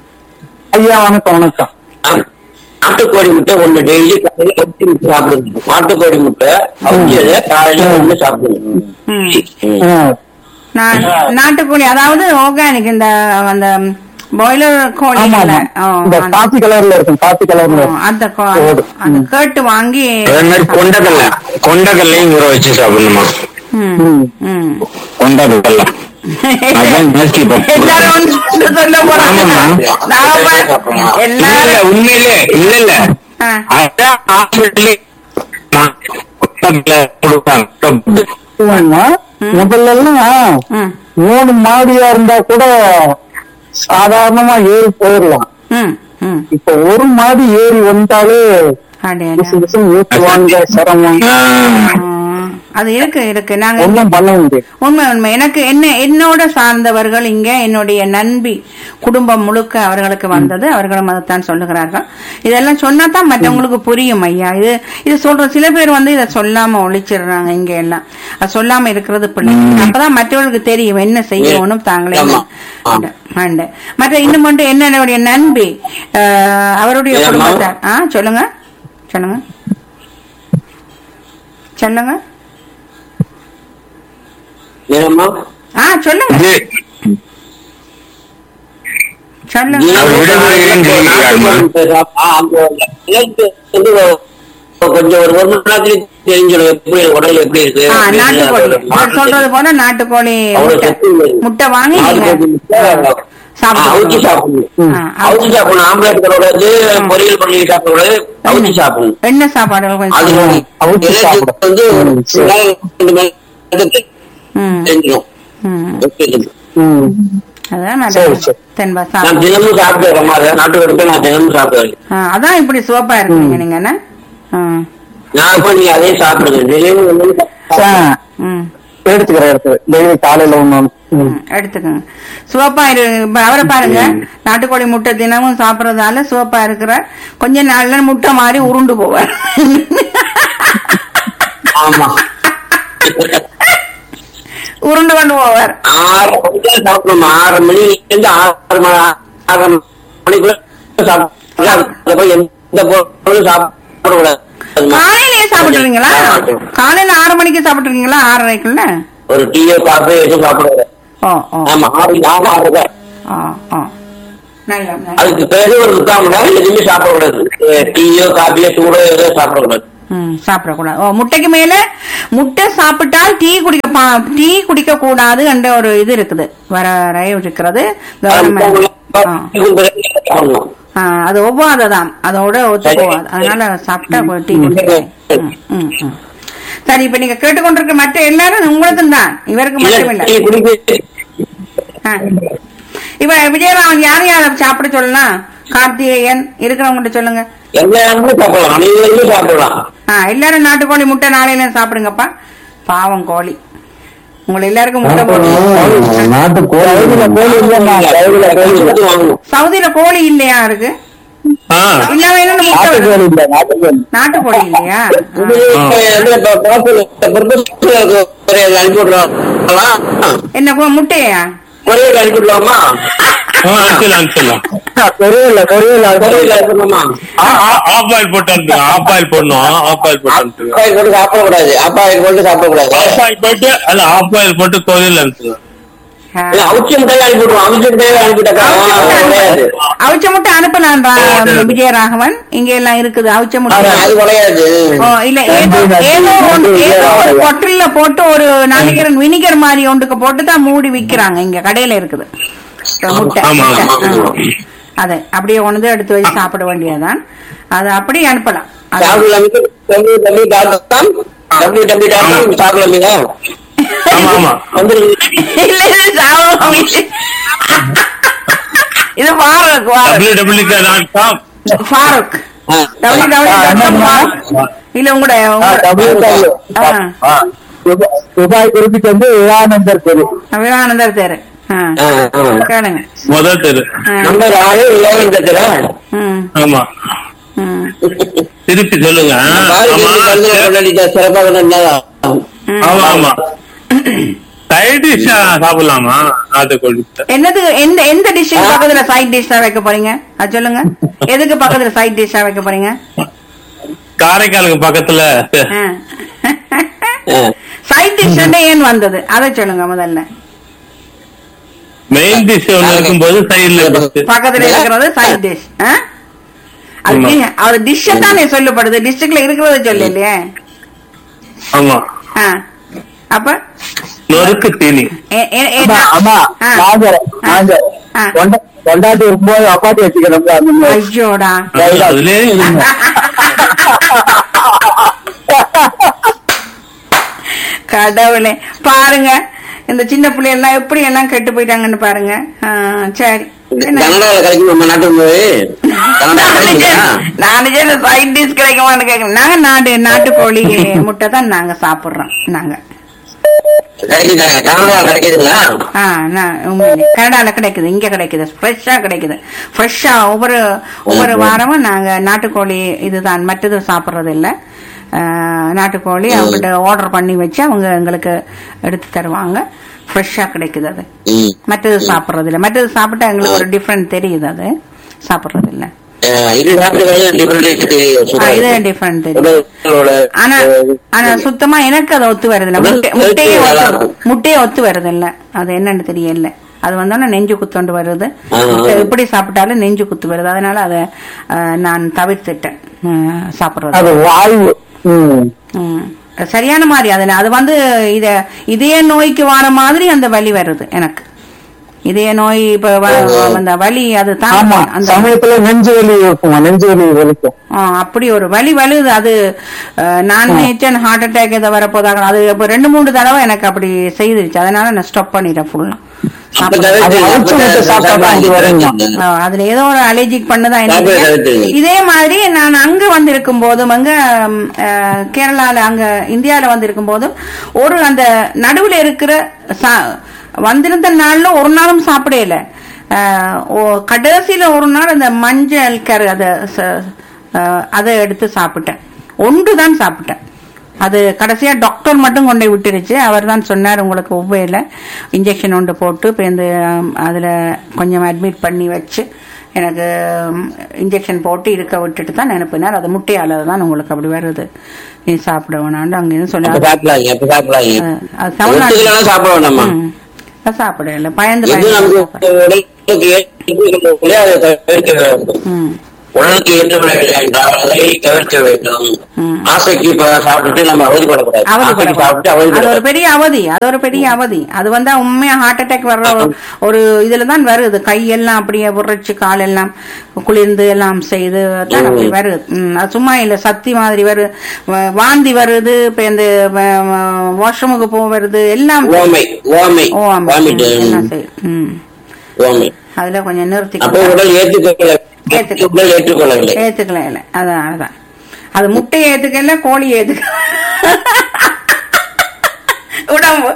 ஐயா வணக்கம் வணக்கம் நாட்டுக்கோழி முட்டை ஒண்ணு டெய்லி காலையில ஒட்டி முட்டை சாப்பிடுங்க நாட்டுக்கோழி முட்டை அவிச்சது காலையில ஒண்ணு சாப்பிடுங்க ம் ம். நான் நாட்டுக்கோழி அதாவது ஆர்கானிக் இந்த அந்த பாய்லர் கோழி ஆமா இல்ல. ஆமா ஓ, இந்த அந்த- காப்பி கலர்ல இருக்கும் காப்பி கலர்ல ஓ, இருக்கும் அந்த கோ- ஓடு. அந்த கேட்டு வாங்கி அதே மாதிரி கொண்டக்கல்ல கொண்டக்கல்லையும் ஊற வச்சு சாப்பிடணுமா ம், ம். ம். கொண்டக்கல்ல அதான் ஜாஸ்தி இப்போ. எல்லாரும் ஒன்று சொல்ல போறாங்க ஆமாம்மா. நாம இல்ல, இல்ல, எல்லாரும் உண்மையிலே இல்ல இல்ல ஆ. அதான் ஹாஸ்பிட்டலே கொண்டக்கல்ல கொடுப்பாங்க ஆமா. முதல்ல எல்லாம் ம், மூணு மாடியா இருந்தா கூட சாதாரணமா ஏறி போயிடலாம் ம், ம். இப்ப ஒரு மாடி ஏறி வந்தாலே அடே, விசு அடே. விசுன்னு ஊத்துவாங்க சிரமம் ஆ. ஆ, அது இருக்கு இருக்கு நாங்க ஒன்றும் பண்ண முடியாது உண்மை உண்மை எனக்கு என்ன என்னோட சார்ந்தவர்கள் இங்க என்னுடைய நண்பி குடும்பம் முழுக்க அவர்களுக்கு வந்தது அவர்களும் அதைத்தான் சொல்லுகிறார்கள் இதெல்லாம் சொன்னா தான் மற்றவங்களுக்கு புரியும் ஐயா இது இது சொல்ற சில பேர் வந்து இதை சொல்லாம ஒழிச்சிடுறாங்க இங்க எல்லாம் அது சொல்லாம இருக்கிறது பிள்ளை அப்பதான் மற்றவர்களுக்கு தெரியும் என்ன செய்யணும் தாங்களே ஆமா. ஆண்டு, ஆண்டு. மற்ற இன்னும் மட்டும் என்ன என்னுடைய நண்பி அஹ், அவருடைய ஏம்மா? குடும்பத்தார் ஆ சொல்லுங்க சொல்லுங்க சொல்லுங்க ஏம்மா? ஆ சொல்லுங்க இது சொல்லுங்க அவர் விடுமுறைன்னு சொல்லியிருக்காருமா. ஆ, அந்த இலைக்கு வந்து கொஞ்சம் ஒரு ஒரு மணி நேரத்துல தெரிஞ்சிடும் எப்படி உடல் எப்படி இருக்கு ஆ, அப்படின்னு நாட்டுக்கோழி அதோட அவர் மாற்று சொல்றது போல நாட்டுக்கோழி அவ்வளவு முட்டை சக்தி உள்ளது. முட்டை வாங்கி நாட்டுக்கோழி முட்டை, ஆ, அவிச்சு சாப்பிடுங்க சாப்பிடணும் ஆ, அவிச்சு சாப்பிடணும் ஆம்பளை பொரியல் பண்ணி சாப்பிடக்கூடாது அவிச்சு சாப்பிடணும் என்ன சாப்பாடுகள் அது கொஞ்சம் அவிச்சு இலைக்கு சாப்பிடும். வந்து ஒரு ம், சரி. ரெண்டு மணி நேரத்துக்கு ம், தெரிஞ்சிடும் ம். எப்படி இருக்கு. ம். அதான் சரி, நல்லது. சரி. தென்பா நான் சாப்பிடு தினமும் சாப்பிட்டு அதை நாட்டுக்கோழி நான் தினமும் சாப்பிடுவேன் ஆ, அதான் இப்படி சிவப்பா இருக்கீங்க நீங்க என்ன ஆ, நான் இப்ப நீங்க அதே சாப்பிடுங்க தினமும் வந்து ஆ, ம் எடுத்துக்கிறேன் எடுத்துக்கிறேன் டெய்லி காலையில ஒண்ணு ஒண்ணு. ம். ம், எடுத்துக்கோங்க சிவப்பா இரு இப்ப அவரை பாருங்க நாட்டுக்கோழி முட்டை தினமும் சாப்பிடறதால சிவப்பா இருக்கிற கொஞ்ச நாள்ல முட்டை மாதிரி உருண்டு போவார் ஆமா உருண்டு கொண்டு போவார் ஆறு மணிக்கு சாப்பிடணும் ஆறு மணில இருந்து ஆறு மணி ஆறு மணிக்குள்ள சாப்பிடணும் அதுக்கப்புறம் எந்த பொருளும் சாப்பிடக்கூடாது காலையிலேயே சாப்பிட்டுறீங்களா காலையில ஆறு மணிக்கு சாப்பிட்டுறீங்களா ஆறரைக்குள்ள ஒரு டீயோ காஃபியோ எதுவும் சாப்பிடக்கூடாது ஓ ஓ ஆமா ஆறு ஆறு ஆறு ஓ ஓ நல்ல நல்ல. அதுக்கு பிறகு ஒரு முக்கால் மணி நேரம் எதுவுமே சாப்பிடக்கூடாது அஹ் டீயோ காஃபியோ சூடோ எதுவும் சாப்பிடக்கூடாது ம் சாப்பிடக்கூடாது ஓ முட்டைக்கு மேல முட்டை சாப்பிட்டால் டீ குடிக்க பா- டீ குடிக்க கூடாது என்ற ஒரு இது இருக்குது வர ரயம் இருக்கிறது கவர்மெண்ட் ஆ. சாப்பிடணும் ஆ, அது ஒவ்வாததாம் அதோட ஒத்து போவாது அதனால சாப்பிட்டா ஒரு டீ குடிக்கலாம் ம், ம், ம். சரி இப்ப நீங்க கேட்டுக்கொண்டிருக்க மற்ற எல்லாரும் உங்களுக்கும் தான் இவருக்கு மட்டும் இல்ல டீ குடிக்க ஆ. இப்ப விஜயராமன் யார் யார் சாப்பிட சொல்லலாம் கார்த்திகேயன் இருக்கிறவங்ககிட்ட சொல்லுங்க எல்லா இடமும் சாப்பிடலாம் அனைவருமே சாப்பிடலாம் ஆ எல்லாரும் நாட்டுக்கோழி முட்டை நாளையில சாப்பிடுங்கப்பா பாவம் கோழி உங்களை எல்லாருக்கும் முட்டை போட்டு நாட்டு கோழி கோழி இல்லைம்மா கையில கோழி இல்லை. வாங்கணும் சவுதியில கோழி இல்லையா இருக்கு ஆ இல்லாம என்ன முட்டை நாட்டு வருது? கோழி இல்லை நாட்டு கோழி நாட்டுக்கோழி இல்லையா இது எதுல இப்ப பார்சல் purpose கொரியர் அனுப்பி விடுறோம் என்ன கொ- முட்டையா கொரியர் அனுப்பி விடலாமா ஆ, அனுப்பிடலாம் அனுப்பிடலாம் கொரியல கொரியல கொரியர் அனுப்பலாமா ஆஃப் ஆயில் போட்டு அனுப்புங்க ஆஃப் ஆயில் போடணும் ஆஃப் ஆயில் போட்டு அனுப்புங்க அப்பா போட்டு சாப்பிடக்கூடாது அப்பா போட்டு சாப்பிடக்கூடாது ஆஃப் ஆயில் போட்டு அல்ல ஆஃப் ஆயில் போட்டு கோயில் அனுப்புங்க ஆ. இல்ல, அவிச்ச முட்டையை அனுப்பி விடுவோம் அவிச்ச முட்டையை அனுப்பிட்டாக்கா கிடையாது அவிச்ச முட்டை அனுப்பலாம்டா விஜயராகவன் இங்க எல்லாம் இருக்குது அவிச்ச முட்டை அது கிடையாது ஓ இல்ல ஏதோ ஏதோ ஒன்று ஏதோ ஒரு பொட்டில்ல போட்டு ஒரு நினைக்கிறேன் வினிகர் மாதிரி ஒன்றுக்கு போட்டு தான் மூடி விக்கிறாங்க இங்க கடையில இருக்குது இந்த முட்டை ஆமா, முட்டை. ஆமா. ஆ. அது அப்படியே ஒன்று எடுத்து வச்சு சாப்பிட வேண்டியதுதான் அது அப்படியே அனுப்பலாம் அது- சாப்பிடலாமே W W dot com W W dot com சாப்பிடலாமே ஆமா ஆமா வந்துருங்க இல்ல இல்ல சாப்பிடுவோம் இது Farooq Farooq W W dot com Farooq ஆ. டபிள்யூ டபிள்யூ இல்ல உங்களோட டபிள்யூ டபிள்யூ ஆ. துபாய் குறிப்பிட்டு வந்து விவேகானந்தர் தெரு விவேகானந்தர் தேரு ஆ. ஆ, ஆ. கேளுங்க முதல் தெரு ஆ. நம்பர் ஆறு ஏழு தட்டுற ம் ஆமா ம் திருப்பி சொல்லுங்க பாரு ஆமா கருது கொண்டாடிட்டா சிறப்பாக கொண்டாடினா ஆமா ஆமா சைட் டிஷ் சாப்பிடலாமா நாட்டுக்கோழி என்னது எந்த எந்த டிஷ்ஷுக்கு பக்கத்துல சைட் டிஷ்ஷா வைக்க போறீங்க அது சொல்லுங்க எதுக்கு பக்கத்துல சைட் டிஷ்ஷா வைக்க போறீங்க காரைக்காலுக்கு பக்கத்துல சைட் டிஷ் ஏன் வந்தது அதை சொல்லுங்க முதல்ல மெயின் டிஷ் ஒண்ணு இருக்கும்போது சைடுல டிஷ் பக்கத்துல இருக்கிறது சைட் டிஷ் அது ஆமா. di- அவர் டிஷ் தானே சொல்லப்படுது டிஷ்ஷுக்குள்ள இருக்கிறத சொல்ல இல்லையே ஆமா ஆ. அப்ப நொறுக்கு தீனி எ- எ- எ- அம்மா, அம்மா ஆ. நாங்க நாங்க ஆ. கொண்டா- கொண்டாட்டி இருக்கும்போது அப்பாட்டி வச்சுக்கிறோம் அந்த மாதிரி. ஐயோடா அதுலயே இருங்க. கடவுளே பாருங்க இந்த சின்ன பிள்ளை எல்லாம் எப்படி எல்லாம் கெட்டு போயிட்டாங்கன்னு பாருங்க ஆ, சரி என்ன? கனடாவில் கிடைக்கும் நம்ம நாட்டுக்கு போய் கனடா கிடைக்குதா நாலு ஜன சைட் டிஷ் கிடைக்குமான்னு கேட்கணும் நாங்க நாடு நாட்டுக்கோழி முட்டை தான் நாங்க சாப்பிடுறோம் நாங்க கிடைக்குதா கனடா கிடைக்குதுங்களா ஆ நான் உண்மையிலே கனடால கிடைக்குது இங்க கிடைக்குது ஃப்ரெஷ்ஷா கிடைக்குது ஃப்ரெஷ்ஷா ஒவ்வொரு ஒவ்வொரு வாரமும் நாங்க நாட்டுக்கோழி இதுதான் மற்றது சாப்பிடுறது இல்ல ஆ, நாட்டுக்கோழி அவங்ககிட்ட ஆர்டர் பண்ணி வச்சு அவங்க எங்களுக்கு எடுத்து தருவாங்க ஃப்ரெஷ்ஷா கிடைக்குது அது ம். மற்றது சாப்பிடுறது இல்ல மற்றது சாப்பிட்டா எங்களுக்கு ஒரு டிஃபரெண்ட் தெரியுது அது சாப்பிடுறது இல்ல அஹ் இது சாப்பிட்டு டிஃபரெண்ட் ஆ, இது டிஃபரெண்ட் தெரியும் ஆனா ஆனா சுத்தமா எனக்கு அது ஒத்து வருது இல்ல முட்டை முட்டையே ஒத்து முட்டையே ஒத்து வருது இல்ல அது என்னன்னு தெரியல அது வந்தோன்னா நெஞ்சு குத்தோண்டு வருது ஆ, ஆ. முட்டை எப்படி சாப்பிட்டாலும் நெஞ்சு குத்து வருது அதனால அதை அஹ், நான் தவிர்த்துட்டேன் அஹ், அது சாப்பிடுறது வாயு ம். ம். சரியான மாதிரி அதுல அது வந்து இத இதய நோய்க்கு வர மாதிரி அந்த வலி வருது எனக்கு இதய நோய் இப்ப வ- அந்த வலி அது ஆமா தாங்க அந்த சமயத்துல நெஞ்சு வலி இருக்கும் நெஞ்சு வலி வலிக்கும் ஆ, அப்படி ஒரு வலி வலுது அது நான் நேச்சன் ஹார்ட் அட்டாக் இதை வரப்போதாக அது இப்ப ரெண்டு மூணு தடவை எனக்கு அப்படி செய்திருச்சு அதனால நான் ஸ்டாப் பண்ணிட்டேன் ஃபுல்லா அது அவிச்ச முட்டை சாப்பிட்டா தான் இது வருங்க. அதுல ஏதோ ஒரு அலர்ஜிக் பண்ணதா என்ன சாப்பிட தெரியல. தவிர்த்துருங்க. இதே மாதிரி நான் அங்க வந்திருக்கும் போதும் அங்க ம், அஹ், கேரளால அங்க இந்தியால வந்திருக்கும் போதும் ஒரு அந்த நடுவுல இருக்கிற சா- வந்திருந்த நாள்ல ஒரு நாளும் சாப்பிடல அஹ், ஓ- கடைசியில ஒரு நாள் அந்த மஞ்சள் கரு அத ச- அஹ், அதை எடுத்து சாப்பிட்டேன் ஒன்று தான் சாப்பிட்டேன் அது கடைசியா டாக்டர் மட்டும் கொண்டு போய் விட்டுருச்சு அவர் தான் சொன்னார் உங்களுக்கு ஒவ்வையில இன்ஜெக்ஷன் ஒன்று போட்டு இப்போ இந்த ஆம், அதுல கொஞ்சம் அட்மிட் பண்ணி வச்சு எனக்கு இன்ஜெக்ஷன் போட்டு இருக்க விட்டுட்டு தான் நினைப்பினார் அது முட்டையால தான் உங்களுக்கு அப்படி வருது நீ சாப்பிட வேணாண்டு அங்கேயும் சொல்லி அப்ப சாப்பிடலாங்க அப்ப சாப்பிடலாங்க அஹ், அது தமிழ்நாடு ஒத்துக்கலாம் சாப்பிட வேண்டாமா ம். அது சாப்பிடல பயந்து எது பயந்து நமக்கு சாப்பிட. உடலுக்கு ஏற்றுக்கொள்ளக்கூடிய அதை தவிர்க்க வேண்டும் ம் உடலுக்கு ஏற்றுக்கொள்ளவில்லை என்றால் அதை தவிர்க்க வேண்டும் ம். ஆசைக்கு இப்ப சாப்பிட்டுட்டு நம்ம அவதிப்படக்கூடாது ஆசைக்கு சாப்பிட்டு அவதிப்படக்கூடாது. அது ஒரு அவதிப்படக்கூடாது பெரிய அவதி அது ஒரு பெரிய அவதி அது வந்தா உண்மையா ஹார்ட் அட்டாக் வர்ற ஒரு- ஒரு இதுல தான் வருது கையெல்லாம் அப்படியே உரைச்சு காலெல்லாம் குளிர்ந்து எல்லாம் செய்து தான் அப்படி வருது ம், அது சும்மா இல்ல சக்தி மாதிரி வருது வ- வாந்தி வருது இப்ப இந்த வாஷ்ரூமுக்கு போக வருது எல்லாம் ஓமை ஓமை ஓ ஆமா வாமிட் ம், எல்லாம் செய்யுது. ம் ஓமை அதுல கொஞ்சம் நிறுத்தி அப்போ உடல் ஏற்றுக்கொள்ள ஏத்துக்க- உடல் ஏற்றுக்கொள்ளவில்லை ஏத்துக்கல இல்ல அதான் அதான் அது முட்டையை ஏத்துக்கல கோழி ஏத்துக்க உடம்பு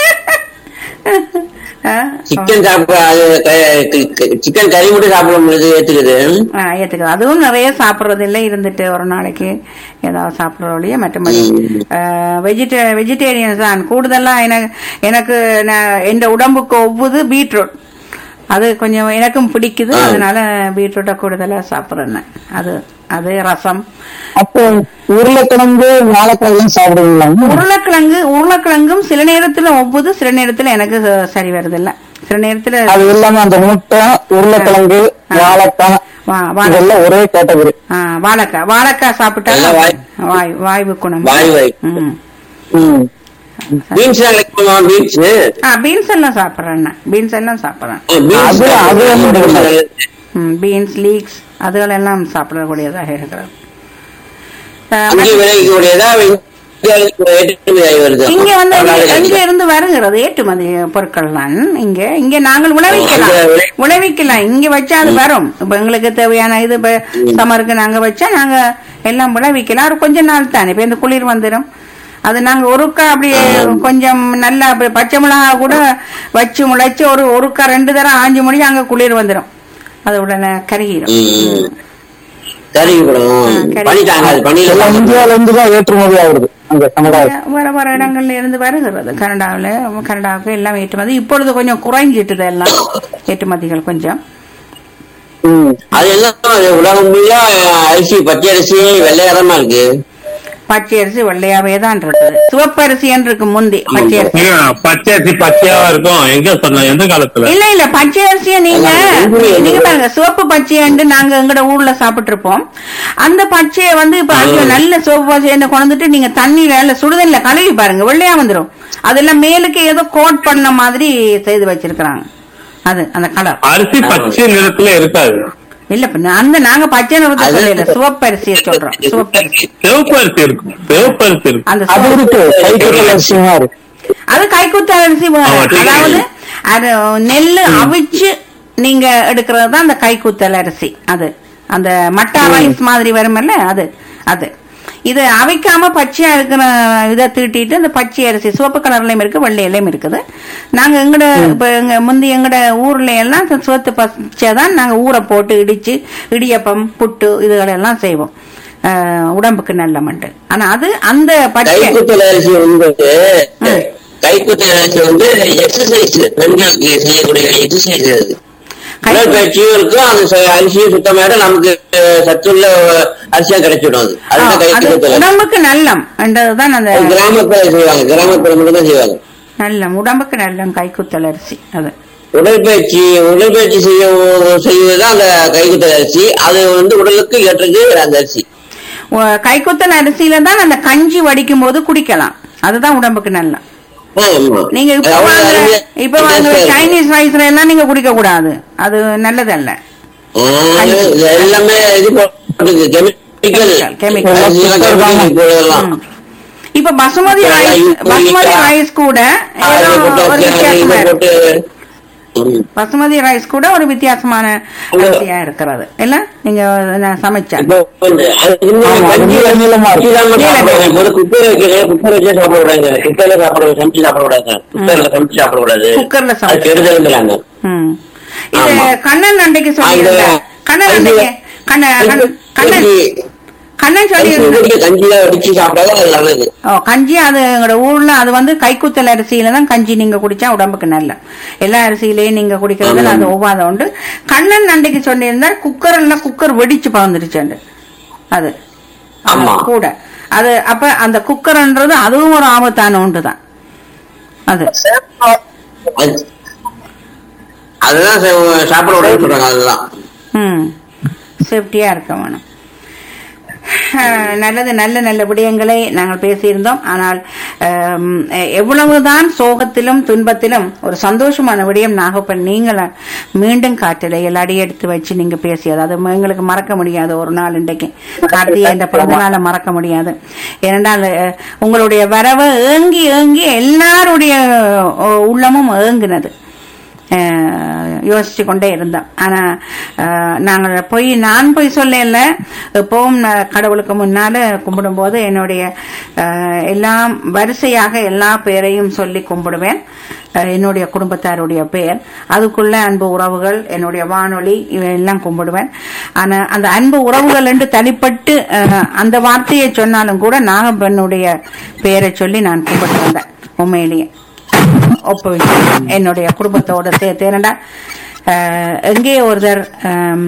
ஆ, சிக்கன் சாப்பிட அது சிக்கன் கறி மட்டும் சாப்பிட முடியுது ஏத்துக்குது ஆ, ஏத்துக்குது அதுவும் நிறைய சாப்பிடுறது இல்ல இருந்துட்டு ஒரு நாளைக்கு ஏதாவது சாப்பிடுறோடைய மற்றபடி வெஜிடே வெஜிடேரியன் தான் கூடுதலா எனக்கு எனக்கு நான் எந்த உடம்புக்கு ஒவ்வுது பீட்ரூட் அது கொஞ்சம் எனக்கும் பிடிக்குது ஆ. அதனால பீட்ரூட்டை கூடுதலா சாப்பிடுறேன் நான். அது அது ரசம் அப்போ உருளைக்கிழங்கு வாழைக்காயெல்லாம் சாப்பிடுவீங்களா உருளைக்கிழங்கு உருளைக்கிழங்கும் சில நேரத்துல ஒவ்வொரு சில நேரத்துல எனக்கு சரி வருது இல்ல சில நேரத்துல அது இல்லாம அந்த முட்டை உருளைக்கிழங்கு வாழைக்காய் வா- வாழை- இதெல்லாம் ஒரே கேட்டகரி ஆ, வாழைக்காய் வாழைக்காய் சாப்பிட்டா எல்லாம் வாய்- வாய் வாய்வு குணம் வாய் வாய். ம். ம் பீன்ஸ் பீன்ஸ் ஆ பீன்ஸ் எல்லாம் சாப்பிடுறேன் நான். பீன்ஸ் எல்லாம் சாப்பிடுறேன் அது- அது வந்து ம், பீன்ஸ் லீக்ஸ் அதுகள் எல்லாம் சாப்பிடக்கூடியதாக இருக்கிறது ஆ, அங்கே விளைவிக்கக்கூடியதா இந்தியாவுக்கு ஏற்றுமதி ஆகி வருது இங்க வந்து தமிழ்நாடு எங்க இருந்து வருகிறது ஏற்றுமதி பொருட்கள் தான் இங்க இங்க நாங்கள் விளைவிக்கலாம் அங்க விளை- விளைவிக்கலாம் இங்க வச்சா அது வரும் இப்ப எங்களுக்கு தேவையான இது இப்ப சமருக்கு நாங்க வச்சா நாங்க எல்லாம் விளைவிக்கலாம் ஒரு கொஞ்ச நாள் தானே இப்ப இந்த குளிர் வந்துடும் அது நாங்க ஒருக்கா அப்படி கொஞ்சம் நல்லா அப்படி பச்சை மிளகா கூட வச்சு முளைச்சு ஒரு ஒருக்கா ரெண்டு தரம் ஆஞ்சு முடிஞ்சு அங்க குளிர் வந்துடும் அது உடனே கருகிடும் ம். கறி கூடும் கறி. பனி தாங்காது பனியில எல்லாம் இந்தியால இருந்து தான் ஏற்றுமதி ஆகுது அங்க கனடா வர வர இடங்கள்ல இருந்து வருகிறது கனடாவில் கனடாவுக்கு எல்லாம் ஏற்றுமதி இப்பொழுது கொஞ்சம் குறைஞ்சிட்டுது எல்லாம் ஏற்றுமதிகள் கொஞ்சம் ம் அது எல்லாம் உலகம் முழுக்க அரிசி பச்சை அரிசி வெள்ளையாரமா இருக்கு பச்சை அரிசி வெள்ளையாவே தான் இருக்குது சிவப்பரிசி இருக்கு முந்தி பச்சை அரிசி ஏங்க, பச்சை அரிசி பச்சையாவா இருக்கும் எங்க சொன்ன எந்த காலத்துல இல்ல இல்ல பச்சை அரிசிய நீங்க நீங்க பாருங்க சிவப்பு பச்சையண்டு நாங்க எங்கட ஊர்ல சாப்பிட்டு இருப்போம் அந்த பச்சையை வந்து இப்ப அது நல்ல சிவப்பு பச்சையை கொண்டுட்டு நீங்க தண்ணியில இல்ல சுடுதண்ணில கழுவி பாருங்க வெள்ளையா வந்துரும் அதெல்லாம் மேலுக்கு ஏதோ கோட் பண்ண மாதிரி செய்து வச்சிருக்கிறாங்க அது அந்த கலர் அரிசி பச்சை நிறத்துல இருக்காது இல்ல இப்ப நான் அந்த நாங்க பச்சை நிறத்தை அது- சொல்லல சிவப்பரிசியை சொல்றோம் சிவப்பரிசி சிவப்பு அரிசி இருக்கும் சிவப்பு அரிசி இருக்கும் அந்த அது சிவப்பு- இருக்கு கைத்தொழில் அரிசியமா இருக்கு அது கைக்குத்த அரிசி வேற. ஆமா, சரி. அதாவது அது நெல்லு அவிச்சு நீங்க எடுக்கிறது தான் அந்த கைக்குத்தல் அரிசி அது அந்த மட்டா ரைஸ் மாதிரி வருமல்ல அது அது இது அவிக்காம பச்சையா இருக்கிற இதை தீட்டிட்டு அந்த பச்சை அரிசி சிவப்பு கலர்லயும் இருக்கு வெள்ளையிலயும் இருக்குது நாங்க எங்கட இப்ப எங்க முந்தி எங்கட ஊர்ல எல்லாம் இந்த சிவத்து பச்சை தான் நாங்க ஊற போட்டு இடிச்சு இடியப்பம் புட்டு இதுகளெல்லாம் செய்வோம் அஹ், உடம்புக்கு நல்ல மண்டு ஆனா அது அந்த பச்சை கைக்குத்தல் அரிசி வந்து கைக்குத்தல் அரிசி வந்து எக்ஸசைஸ் பெண்களுக்கு செய்யக்கூடிய எக்ஸசைஸ் அது கை- உடற்பயிற்சியும் இருக்கும் அந்த ச- அரிசியும் சுத்தமாயிட நமக்கு அஹ், சத்துள்ள அரிசியா கிடைச்சிடும் அது அதுதான் அது கைக்குத்தல் அரிசி. உடம்புக்கு நல்லம் என்றதுதான் அந்த அது கிராமத்துல செய்வாங்க கிராமப்புற மட்டும் தான் செய்வாங்க நல்லம் உடம்புக்கு நல்லம் கைக்குத்தல் அரிசி அது உடற்பயிற்சி உடற்பயிற்சி செய்ய செய்வதுதான் அந்த கைக்குத்தல் அரிசி அது வந்து உடலுக்கு ஏற்றது அந்த அரிசி உ- கைக்குத்தல் அரிசியில தான் அந்த கஞ்சி வடிக்கும் போது குடிக்கலாம் அதுதான் உடம்புக்கு நல்லம் ஆமா. நீங்க இப்ப அதாவது வாங்குற அரிசி- இப்ப வாங்குற சைனீஸ் ரைஸ்ல எல்லாம் நீங்க குடிக்க கூடாது அது நல்லதல்ல ஆ, இது எல்லாமே இது போட்டுருக்கு கெமிக்கல் Chemical. அரிசியெல்லாம் chemical போடுறதெல்லாம். ம். இப்ப பசுமதி இப்ப ரைஸ் யூ- பசுமதி யூரியா. ரைஸ் கூட அது ஏதோ போட்டு ஒரு இதை வித்தியாசமா இருக்கு போட்டு ம். பசுமதி ரைஸ் கூட ஒரு வித்தியாசமான அரிசியா இருக்கிறது இல்ல நீங்க நான் சமைச்சா இப்போ வந்து அதுக்கு முன்னாடி ஆமா, அது கஞ்சி நீள நீளமா இருக்கு. கஞ்சி தான் சாப்பிடுவாங்க. இப்ப குக்கர் வைக்கிறேன் குக்கர் வச்சே சாப்பிடக்கூடாது குக்கர்ல சாப்பிட சமைச்சு சாப்பிடக்கூடாது குக்கர்ல சமைச்சு சாப்பிடக்கூடாது குக்கர்ல அது சமைச்சு. கெடுதல்ங்கிறாங்க ம். இது ஆமா. கண்ணன் அண்டைக்கு அந்த சொல்லியிருந்தேன் கண்ணன் அண்டைக்கு கண்ண கண்ண- கண்ணன் அரிசி கண்ணன் சொல்லி கஞ்சியா அடிச்சு சாப்பிட்டாதான் அது நல்லது ஓ கஞ்சி அது எங்களோட ஊர்ல அது வந்து கைக்குத்தல் அரிசியில தான் கஞ்சி நீங்க குடிச்சா உடம்புக்கு நல்ல எல்லா அரிசியிலையும் நீங்க குடிக்கிறதுல அது ஒவ்வாத உண்டு கண்ணன் அன்றைக்கு சொல்லியிருந்தார் குக்கர்ல குக்கர் வெடிச்சு பறந்துருச்சு அது ஆமா. கூட அது அப்ப அந்த குக்கர்ன்றது அதுவும் ஒரு ஆபத்தான ஒன்று தான் அது அது- அதுதான் சா- சாப்பிட உடனே சொல்றாங்க அதுதான் ம் சேஃப்டியா இருக்க வேணும் அஹ், நல்லது நல்ல நல்ல விடயங்களை நாங்கள் பேசியிருந்தோம் ஆனால் அம், எவ்வளவுதான் சோகத்திலும் துன்பத்திலும் ஒரு சந்தோஷமான விடயம் நாகப்பன் நீங்கள் மீண்டும் காட்டில் அடியெடுத்து வச்சு நீங்க பேசியது அது எங்களுக்கு மறக்க முடியாது ஒரு நாள் இன்றைக்கு கார்த்திகை இந்த பிறந்த நாளை மறக்க முடியாது ஏனென்றால் அஹ், உங்களுடைய வரவு ஏங்கி ஏங்கி எல்லாருடைய அஹ், உள்ளமும் ஏங்குனது அஹ் யோசிச்சு கொண்டே இருந்தோம் ஆனா அஹ், நாங்கள் போய் நான் போய் சொல்லல எப்பவும் நான் கடவுளுக்கு முன்னால கும்பிடும்போது என்னுடைய அஹ், எல்லாம் வரிசையாக எல்லா பேரையும் சொல்லி கும்பிடுவேன் அஹ், என்னுடைய குடும்பத்தாருடைய பெயர் அதுக்குள்ள அன்பு உறவுகள் என்னுடைய வானொலி இவையெல்லாம் கும்பிடுவேன் ஆனா அந்த அன்பு உறவுகள் என்று தனிப்பட்டு அஹ், அந்த வார்த்தையை சொன்னாலும் கூட நாகப்பனுடைய பெயரை சொல்லி நான் கும்பிட்டு வந்தேன் உண்மையிலேயே ஒப்புவிச்சு என்னுடைய குடும்பத்தோட சேர்த்து ஏனண்டா அஹ், எங்கே ஒருத்தர் ஆம்,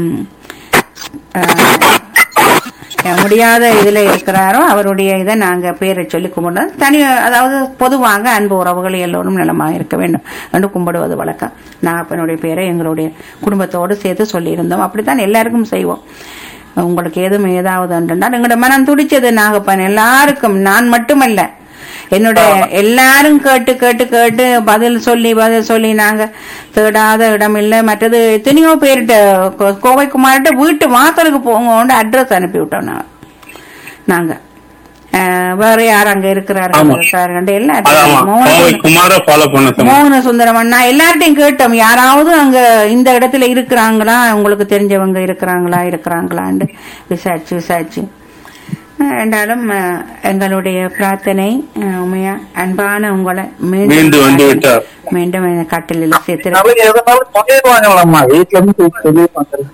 அஹ், முடியாத இதுல இருக்கிறாரோ அவருடைய இதை நாங்க பேரை சொல்லி கும்பிடுறோம் தனி அதாவது பொதுவாக அன்பு உறவுகள் எல்லோரும் நலமாக இருக்க வேண்டும் என்று கும்பிடுவது வழக்கம் நாகப்பனுடைய பேரை எங்களுடைய குடும்பத்தோடு சேர்த்து சொல்லியிருந்தோம் அப்படித்தான் எல்லாருக்கும் செய்வோம் உங்களுக்கு எதுவும் ஏதாவது என்றால் எங்களோட மனம் துடிச்சது நாகப்பன் எல்லாருக்கும் நான் மட்டுமல்ல என்னுடைய எல்லாரும் கேட்டு கேட்டு கேட்டு பதில் சொல்லி பதில் சொல்லி நாங்க தேடாத இடம் இல்ல மற்றது எத்தனையோ பேர்கிட்ட கோ- கோவை குமார்கிட்ட வீட்டு வாசலுக்கு போங்க அட்ரஸ் அனுப்பி விட்டோம் நாங்க நாங்க அஹ், வேற யார் அங்க இருக்கிறார்கள் சார் கண்டு எல்லாம் அதாமா மோகன கோவை சுந்தரம். குமார ஃபாலோ பண்ண சொன்னேன் மோகன சுந்தரம் அண்ணா எல்லார்ட்டையும் கேட்டோம் யாராவது அங்க இந்த இடத்துல இருக்கிறாங்களா உங்களுக்கு தெரிஞ்சவங்க இருக்கிறாங்களா இருக்கிறாங்களான்னு விசாரிச்சு விசாரிச்சு அஹ், என்றாலும் அஹ், எங்களுடைய பிரார்த்தனை அஹ், உண்மையா அன்பான உங்களை மீண்டு வந்து விட்டார். மீண்டும் இந்த கட்டிலில் சேர்த்து அவங்க எதனாலும் சொல்லிடுவாங்களாம்மா வீட்டுல இருந்து கூப்பிட்டு சொல்லிடுவாங்க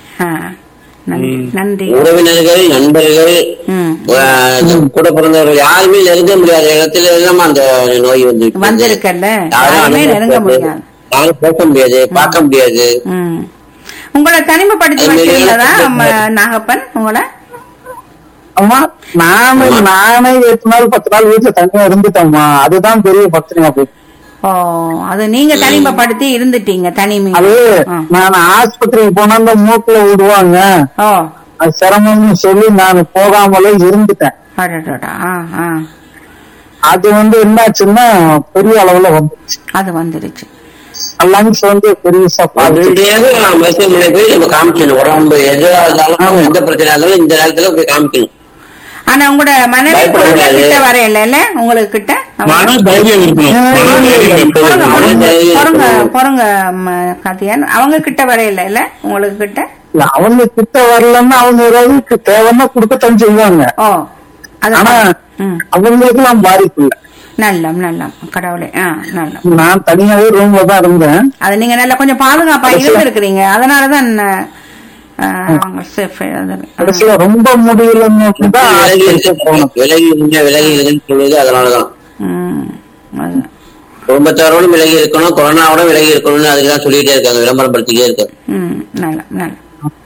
நன்றி நன்றி உறவினர்கள் நண்பர்கள் ம் ஆஹ் கூட பிறந்தவர்கள் யாருமே நெருங்க முடியாத இடத்துல இல்லாம அந்த நோய் வந்து வந்திருக்கல்ல யாருமே நெருங்க முடியாது யாரும் பேச முடியாது பார்க்க முடியாது ம் உங்களை தனிமைப்படுத்தி அது மாரி வச்சிருந்ததா எனக்கு ம- நாகப்பன் உங்களை அம்மா நானே நானே எட்டு நாள் பத்து நாள் வீட்டுல தனியா இருந்துட்டேம்மா அதுதான் பெரிய பிரச்சனையா போயிடுச்சு ஓ அது நீங்க தனிமைப்படுத்தி இருந்துட்டீங்க தனிமை அது ஆ. நான் ஆஸ்பத்திரிக்கு போனா அந்த மூக்குல விடுவாங்க ஓ அது சிரமம்னு சொல்லி நான் போகாமலே இருந்துட்டேன் அடடடா ஆ ஆ அது வந்து என்னாச்சுன்னா பெரிய அளவுல வந்துச்சு அது வந்துருச்சு லங்ஸ் வந்து பெருசா பாதிச்சு ரெண்டு நான் மருத்துவமனை போய் நம்ம காமிக்கணும் உடம்பு எதுவா இருந்தாலும் எந்த பிரச்சனை இருந்தாலும் இந்த நேரத்துல போய் காமிக்கணும் ஆனா உங்களோட மனைவி பயப்பட குழந்தை கூடாது. கிட்ட வரையில இல்ல உங்களுக்கு கிட்ட மன தைரியம் இருக்கணும் மன தைரியம் எப்போதும் பொறுங்க, இருக்கணும். பொறுங்க, பொறுங்க பொறுங்க ம, கார்த்திகேயன் அவங்க கிட்ட வரையில இல்ல உங்களுக்கு கிட்ட இல்ல, அவங்க கிட்ட வரலன்னா அவங்க ஏதாவது தேவைன்னா கொடுக்கத்தான் செய்வாங்க ஓ அது ஆனா ம் அவங்களுக்கு எல்லாம் பாதிப்பு இல்ல நல்லம் நல்லம் கடவுளே ஆ நல்லம் நான் தனியாவே ரூம்ல தான் இருந்தேன் அது நீங்க நல்லா கொஞ்சம் பாதுகாப்பா இருந்திருக்கிறீங்க அதனாலதான் ஆ, அவங்க safe ஆ இருந்தது. கடைசியில ரொம்ப முடியலன்னு தான் விலகி hospital இருக்கு போனோம் விலகி இருங்க விலகி இருக்குன்னு சொல்லுது அதனாலதான் ம் அதுதான். குடும்பத்தாரோடும் விலகி இருக்கணும் கொரோனாவோட விலகி இருக்கணும்னு அதுக்கு தான் சொல்லிட்டே இருக்காங்க விளம்பரம் படுத்திட்டே இருக்காங்க ம் நல்லம் நல்லம்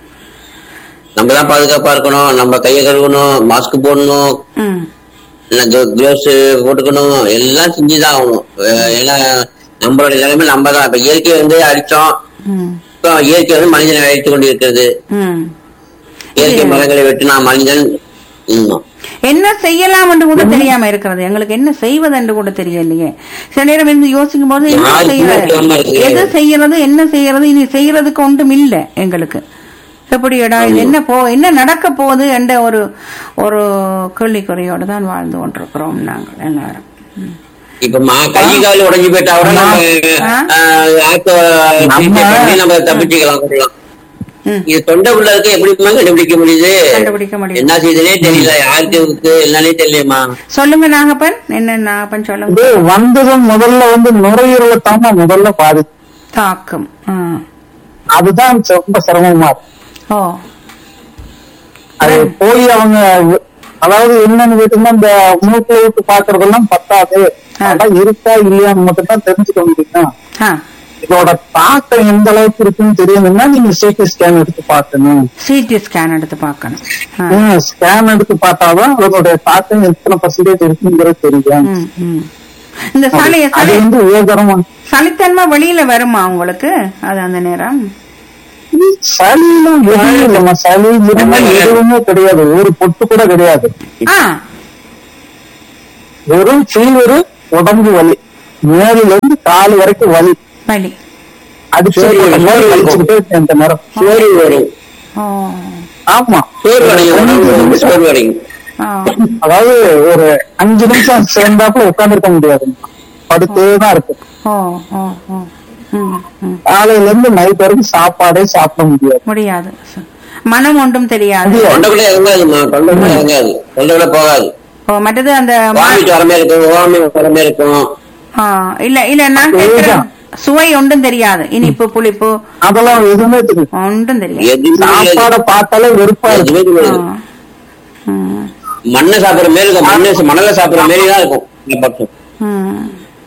நம்ம தான் பாதுகாப்பா இருக்கணும் நம்ம கையை கழுவணும் மாஸ்க் போடணும் ம் கிளவுஸ் போட்டுக்கணும் எல்லாம் செஞ்சுதான் ஆகணும் அஹ் ஏன்னா நம்மளுடைய நிலைமை நம்ம தான் இப்ப இயற்கை வந்து அடிச்சோம் ம் இப்ப இயற்கை வந்து மனிதனை அழித்துக் கொண்டு இருக்கிறது ம் இயற்கை மரங்களை வெட்டினா மனிதன் ம். என்ன செய்யலாம் என்று கூட தெரியாம இருக்கிறது எங்களுக்கு என்ன செய்வது என்று கூட தெரியலையே சில நேரம் இருந்து யோசிக்கும் போது என்ன யாருக்குமே செய்யறது தெரியாம இருக்கு. எது செய்யறது என்ன செய்யறது இனி செய்யறதுக்கு ஒன்றும் இல்ல எங்களுக்கு எப்படியடா இது என்ன போ என்ன நடக்க போகுது என்ற ஒரு ஒரு கேள்விக்குறையோடு தான் வாழ்ந்து கொண்டிருக்கிறோம் நாங்கள் எல்லாரும் ம். இப்ப மா கை கால் உடைஞ்சு போயிட்டா கூட நம்ம ஆ. அஹ், ஆட்டோ நம்ம- பண்ணி நம்ம தப்பிச்சுக்கலாம் கொள்ளலாம் ம். இது தொண்டை உள்ள இருக்க எப்படிமா கண்டுபிடிக்க முடியுது கண்டுபிடிக்க முடியும் என்ன செய்யுதுனே தெரியல யாருக்கு இருக்கு என்னன்னே தெரியலையம்மா சொல்லுங்க நாகப்பன் என்ன நாகப்பன் சொல்லுங்க இது வந்ததும் முதல்ல வந்து நுரையீரலை தாங்க முதல்ல பாதிச்சு தாக்கம் ஆ. அதுதான் ரொம்ப சிரமமா இருக்கு ஓ அது போய் அவங்க அதாவது என்னன்னு கேட்டீங்கன்னா இந்த மூக்குல விட்டு பாக்குறதெல்லாம் பத்தாது அதான் இருக்கா இல்லையான்னு மட்டும் தான் தெரிஞ்சுக்க முடியும் ஆ இதோட தாக்கம் எந்த அளவுக்கு இருக்குன்னு தெரியணும்னா நீங்க சிடி ஸ்கேன் எடுத்து பார்க்கணும் சிடி ஸ்கேன் எடுத்து பார்க்கணும் ஆ. ஸ்கேன் எடுத்து பார்த்தாதான் அதனுடைய தாக்கம் எத்தனை பர்சன்டேஜ் இருக்குங்கிறது தெரியும் ம், ம். இந்த சளி அது சளி வந்து உயர்தரமா சளித்தன்மை வெளியில வருமா உங்களுக்கு அது அந்த நேரம் சளிலாம் எதுவுமே இல்லம்மா சளி இருமல் எதுவுமே கிடையாது ஒரு பொட்டு கூட கிடையாது ஆ வெறும் ஃபீவரு உடம்பு வலி மேலில இருந்து கால் வரைக்கும் வலி வலி அடிச்சு வலிச்சுக்கிட்டே இருக்கேன் இந்த நேரம் சோறு வரும் ஓ ஆமா சோர்வடையும் உடம்பு வந்து சோர்வடையும் ஆ அதாவது ஒரு அஞ்சு நிமிஷம் சேர்ந்தாப்புல உட்கார்ந்துருக்க முடியாது படுத்தே தான் இருக்கு ஓ ஓ ஓ ம் ம் காலையில இருந்து நைட் வரைக்கும் சாப்பாடே சாப்பிட முடியாது முடியாது மனம் ஒன்றும் தெரியாது முடியாது. தொண்டைக்குள்ள இறங்காதுமா தொண்டைக்குள்ள இறங்காது தொண்டைக்குள்ள போகாது ஓ மற்றது அந்த ம- வாமிட்டு வர மாதிரி இருக்கும் ஓவாமி வர மாதிரி இருக்கும் ஆ, இல்ல இல்ல நான் கேட்கிறேன் சுவை ஒன்றும் தெரியாது இனிப்பு புளிப்பு அதெல்லாம் எதுவுமே தெரியும் ஒன்றும் தெரியாது எதுவுமே தெரியாது. சாப்பாடை பார்த்தாலே வெறுப்பா இருக்கு எதுவுமே தெரியாது. ஆ. ம், மண்ணை சாப்பிடுற மாதிரி இருக்கும் மண்ணை மணல சாப்பிடுற மாதிரி தான் இருக்கும் இந்த பக்கம் ம்.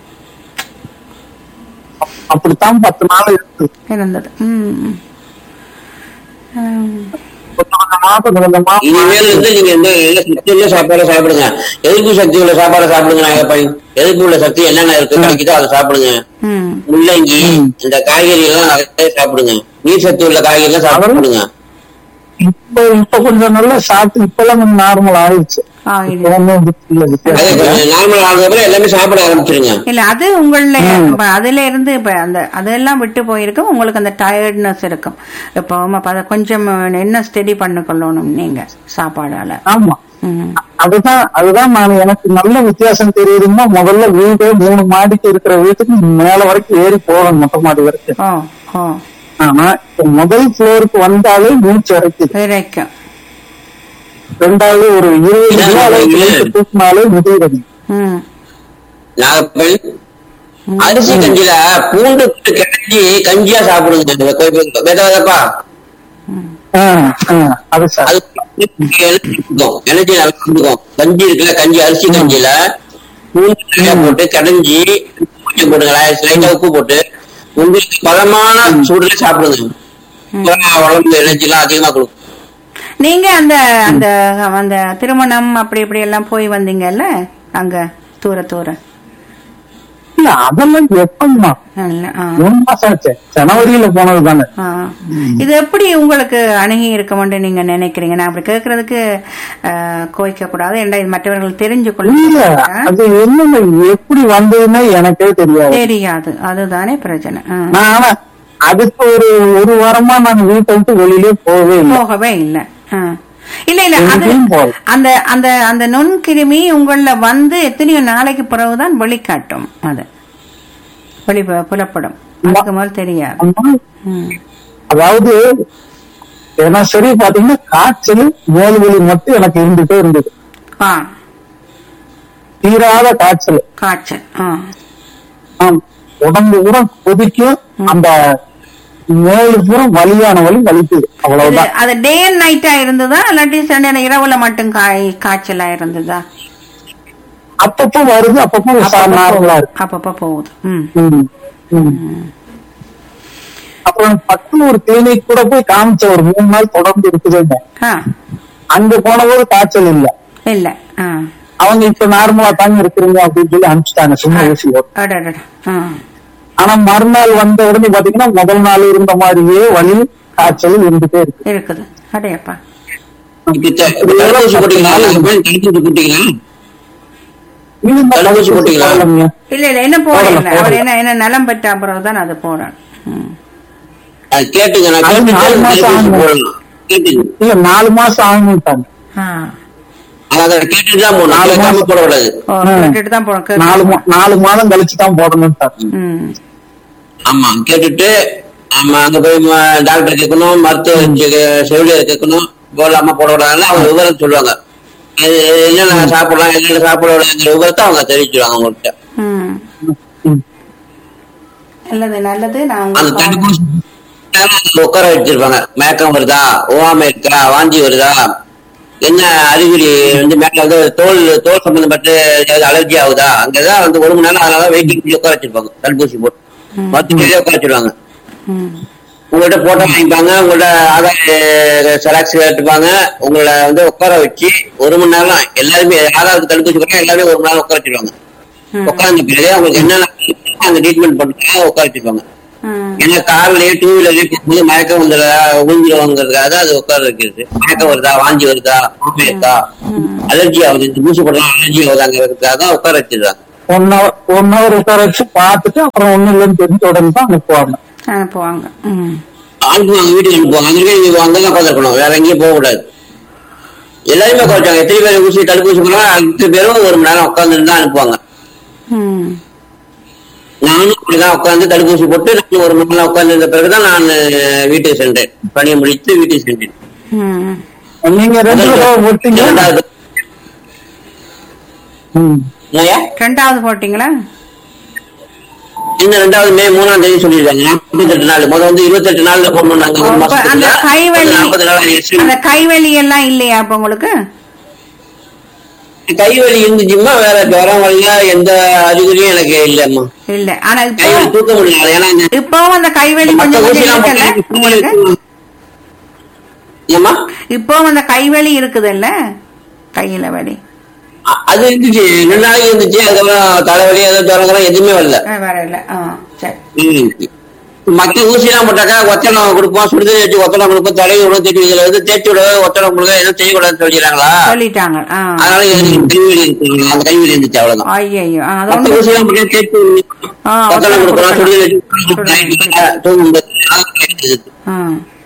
அப்படித்தான் பத்து நாள் இருக்கு இருந்தது ம். ம். கொஞ்சம் கொஞ்சமா கொஞ்சம் கொஞ்சமா இனிமேல் இருந்து நீங்க இந்த நல்ல சக்தி உள்ள சாப்பாடு சாப்பிடுங்க எதிர்ப்பு சக்தி உள்ள சாப்பாடு சாப்பிடுங்க நாங்க பையன் எதிர்ப்பு உள்ள சக்தி என்னென்ன இருக்கு கிடைக்குதோ அதை சாப்பிடுங்க ம். முள்ளங்கி இந்த காய்கறி எல்லாம் நிறைய சாப்பிடுங்க நீர் சத்து உள்ள காய்கறி எல்லாம் சாப்பிடுங்க இப்ப இப்ப கொஞ்சம் நல்லா சாப்பிட்டு இப்பெல்லாம் கொஞ்சம் நார்மல் ஆயிடுச்சு ஆ, இப்ப இல்ல. ஒண்ணும் இது இல்ல அதே வித்தியாசம் இல்ல. கொஞ்சம் நார்மல் ஆனதுக்கப்புறம் எல்லாமே சாப்பிட ஆரம்பிச்சிருங்க இல்ல அது உங்கள இப்ப அதுல இருந்து இப்ப அந்த அதெல்லாம் விட்டு போயிருக்கும் உங்களுக்கு அந்த டயர்ட்னஸ் இருக்கும் இப்போ ஆமா, அப்ப அதை கொஞ்சம் என்ன ஸ்டடி பண்ண கொள்ளணும் நீங்க சாப்பாடால ஆமா ம். அதுதான் அதுதான் நான் எனக்கு நல்ல வித்தியாசம் தெரியுதுன்னா முதல்ல வீடு மூணு மாடிக்கு இருக்கிற வீட்டுக்கு மேல வரைக்கும் ஏறி போகணும் மொட்டை மாடி வரைக்கும் ஓ ஓ ஆனா இப்ப முதல் ஃப்ளோருக்கு வந்தாலே மூச்சு இறக்குது வரைக்கும் ரெண்டாவது ஒரு இருபது கிலோ அளவுக்கு weight தூக்கினாலே முதுகிறது ம் நாகப்பெண் அரிசி கஞ்சில பூண்டு போட்டு கிடஞ்சி கஞ்சியா சாப்பிடுங்க இந்த கொய்- வித விதப்பா அது சார் அது எனர்ஜி நல்லா கொடுக்கும் கஞ்சி இருக்குல்ல கஞ்சி அரிசி கஞ்சில பூண்டு நிறைய போட்டு கடைஞ்சி கொஞ்சம் போட்டுங்களா லைட்டா உப்பு போட்டு உங்களுக்கு பதமான சூடுல சாப்பிடுங்க அப்பதான் உடம்பு எனர்ஜி எல்லாம் அதிகமா கொடுக்கும் நீங்க அந்த அந்த அந்த திருமணம் அப்படி இப்படி எல்லாம் போய் வந்தீங்கல்ல அங்க தூர தூர இல்ல அதெல்லாம் எப்பமா நல்ல, ஆ. மூணு மாசம் ஆச்சு ஜனவரியில போனது தானே ஆ. இது எப்படி உங்களுக்கு அணுகி இருக்கும்னு நீங்க நினைக்கிறீங்க நான் அப்படி கேட்கறதுக்கு கோய்க்க கூடாது ஏன்டா இது மற்றவர்கள் தெரிஞ்சு இல்ல கொள்ள அது என்னன்னு எப்படி வந்ததுன்னே எனக்கே தெரியாது தெரியாது அதுதானே பிரச்சனை ஆ. நான் ஆனா அதுக்கு ஒரு ஒரு வாரமா நான் வீட்டை விட்டு வெளியிலே போகவே இல்லை போகவே இல்ல ஆ. இல்ல இல்ல அது எங்கேயும் போகல. அந்த அந்த அந்த நுண்கிருமி உங்கள வந்து எத்தனையோ நாளைக்கு பிறகுதான் வெளிக்காட்டும் அது வெளி புலப்படும் அதுக்கு முதல் தெரியாது ஆனா, ம். அதாவது தினசரி பாத்தீங்கன்னா காய்ச்சல் மேல் வலி மட்டும் எனக்கு இருந்துட்டே இருந்தது ஆ தீராத காய்ச்சல் காய்ச்சல் ஆ ஆம். உடம்பு பூரா கொதிக்கும் அந்த மேல் பூரா வலியான வலி வலிக்குது இது- அவ்வளவுதான் அது டே அண்ட் நைட்டா இருந்ததா இல்லாட்டி சில நேரம் இரவுல மட்டும் காய் காய்ச்சலா இருந்ததா அப்பப்போ வருது அப்பப்போ நார்மலா இருக்கு அப்பப்ப போகுது ம் ம். ம். அப்புறம் பக்கத்துல ஒரு கிளினிக் கூட போய் காமிச்ச ஒரு மூணு நாள் தொடர்ந்து இருக்குதுங்க ஆ அங்க போனபோது காய்ச்சல் இல்ல இல்ல ஆ அவங்க இப்ப நார்மலா தாங்க இருக்கிறீங்க அப்படின்னு சொல்லி அனுப்பிச்சிட்டாங்க சும்மா ஊசியோட அடடட ஆ ஆனா மறுநாள் வந்த உடனே பாத்தீங்கன்னா முதல் நாள் இருந்த மாதிரியே வலி காய்ச்சல் இருந்துட்டே இருக்கு இருக்குது அடையப்பா இப்ப த- தடுப்பூசி போட்டீங்களா நாகப்பெண் தடுப்பூசி போட்டீங்களா நீங்க இந்த தடுப்பூசி போட்டீங்களா? போடலைங்க. இல்ல இல்ல என்ன போடல போடல, அவர் போடல. என்ன என்ன நலம் பெற்ற பிறகுதான் அது போடணும் ம். அது கேட்டுங்க நான் அது கேட்டுட்டு நாலு மாசம் தடுப்பூசி ஆகும். போடணும் கேட்டுங்க இல்ல நாலு மாசம் ஆகும்ட்டாங்க ஆ அதை கேட்டுட்டு தான் போடணும் நாலு கேட்காம மாசம். போடக்கூடாது ஓ கேட்டுட்டு தான் போடணும் நாலு கேட்டு- மா- நாலு மாதம் கழிச்சு தான் போடணும்ட்டாங்க ம் ஆமா கேட்டுட்டு ஆமா அங்க போய் ம- டாக்டர் கேட்கணும் மருத்துவ செ- செவிலியர் கேட்கணும் போடலாமா போடக்கூடாதுன்னு அவங்க விவரம் சொல்லுவாங்க இது என்னென்ன சாப்பிடலாம் என்னென்ன சாப்பிடக்கூடாதுங்கிற விவரத்தை அவங்க தெரிவிச்சிருவாங்க உங்கள்கிட்ட ம் ம். நல்லது நல்லது நான் அந்த உங்களுக்கு தடுப்பூசி உட்கார வச்சிருப்பாங்க மயக்கம் வருதா ஓவாமை இருக்கா வாந்தி வருதா என்ன அறிகுறி வந்து மேல வந்து தோல் தோல் சம்பந்தப்பட்ட ஏதாவது அலர்ஜி ஆகுதா அங்கதான் வந்து ஒரு மணி நேரம் அதனால வெயிட்டிங் உட்கார வச்சிருப்பாங்க தடுப்பூசி போட்டு பத்து பேரே உட்கார வச்சிருவாங்க ம். உங்கள்ட்ட போட்டோ வாங்கிப்பாங்க உங்களோட ஆதார் செராக்ஸ் எடுத்துப்பாங்க உங்களை வந்து உட்கார வச்சு ஒரு மணி நேரம் எல்லாருமே யாராருக்கு தடுப்பூசி போட்டா எல்லாருமே ஒரு மணி நேரம் உட்கார வச்சிருவாங்க ம். உட்கார்ந்த பிறகு அவங்களுக்கு என்னென்ன அந்த ட்ரீட்மெண்ட் பண்ணுறாங்க உட்கார வச்சிருப்பாங்க ம். ஏன்னா கார்லயே டூ வீலர்லயே போகும்போது மயக்கம் வந்துடுறா விழுந்துருவாங்கிறதுக்காக தான் அது உட்கார வைக்கிறது மயக்கம் வருதா வாந்தி வருதா கோப்பை இருக்கா அலர்ஜி ஆகுது இந்த ஊசி போடலாம் அலர்ஜி ஆகுதாங்கிறதுக்காக தான் உட்கார வச்சிருக்காங்க ஒன் ஹவர் ஒன் ஹவர் உட்கார வச்சு பார்த்துட்டு அப்புறம் ஒண்ணும் இல்லைன்னு தெரிஞ்ச உடனே தான் அனுப்புவாங்க அனுப்புவாங்க ம். அனுப்புவாங்க வீட்டுக்கு அனுப்புவாங்க அங்கே நீங்க அங்கதான் உட்காந்துருக்கணும் வேற எங்கேயும் போக கூடாது எல்லாருமே குறைச்சாங்க எத்தனை பேர் ஊசி தடுப்பூசி போனா அத்தனை பேரும் ஒரு மணி நேரம் உட்காந்துட்டு தான் அனுப்புவாங்க ம். நானும் அப்படிதான் உட்காந்து தடுப்பூசி போட்டு நான் ஒரு மணி நேரம் உட்கார்ந்து இருந்த பிறகுதான் நான் வீட்டுக்கு சென்றேன் பணியை முடித்து வீட்டுக்கு சென்றேன் ம். நீங்க ரெண்டு தடவை போட்டீங்க இரண்டாவது ம். என்னய்யா? ரெண்டாவது போட்டீங்களா இன்னும் ரெண்டாவது மே மூணாம் தேதி சொல்லியிருக்காங்க நாற்பத்தெட்டு நாள் முதல்ல வந்து இருபத்தெட்டு நாள்ல போடணும்னாங்க ஒரு அப்ப அந்த மாசத்துக்குள்ள கைவலி நாற்பது நாள் ஆயிடுச்சு. அந்த கைவலி எல்லாம் இல்லையா அப்ப உங்களுக்கு கைவலி இருந்துச்சுமா வேற ஜுரம் வழியா எந்த அறிகுறியும் எனக்கு இல்லம்மா இல்ல ஆனா இப்போ கைவலி தூக்க முடியல ஏன்னா இந்த இப்பவும் அந்த கைவலி மத்த கொஞ்சம் கொஞ்சம் ஊசிலாம் இருக்குல்ல போட்டு உங்களுக்கு ஏம்மா இப்பவும் அந்த கைவலி இருக்குதுல்ல கையில வலி அ- அது இருந்துச்சு ரெண்டு நாளைக்கு இருந்துச்சு அதுக்கப்புறம் தலைவலி ஏதோ ஜுரங்கிறோம் எதுவுமே வரல ஆ, வரல ஆ சரி ம். மத்த ஊசி எல்லாம் போட்டாக்கா ஒத்தடம் கொடுப்போம் சுடுதண்ணி வச்சு ஒத்தடம் கொடுப்போம் தலையை விட தேய்ச்சி இதுல வந்து தேய்ச்சி விட ஒத்தடம் கொடுக்க எதுவும் செய்யக்கூடாதுன்னு சொல்லிடுறாங்களா சொல்லிட்டாங்க ஆ அதனால எனக்கு கைவலி இருக்கு அந்த கைவலி இருந்துச்சு அவ்வளவுதான் ஐயோ அது மத்த ஒண்ணு ஊசி எல்லாம் போட்டு தேய்ச்சி ஆ, ஒத்தடம் ஒத்தடம் கொடுக்கலாம் சுடுதண்ணி வச்சு கொடுக்கலாம். தூங்கும்போது அதெல்லாம் கேக்குது. ஆ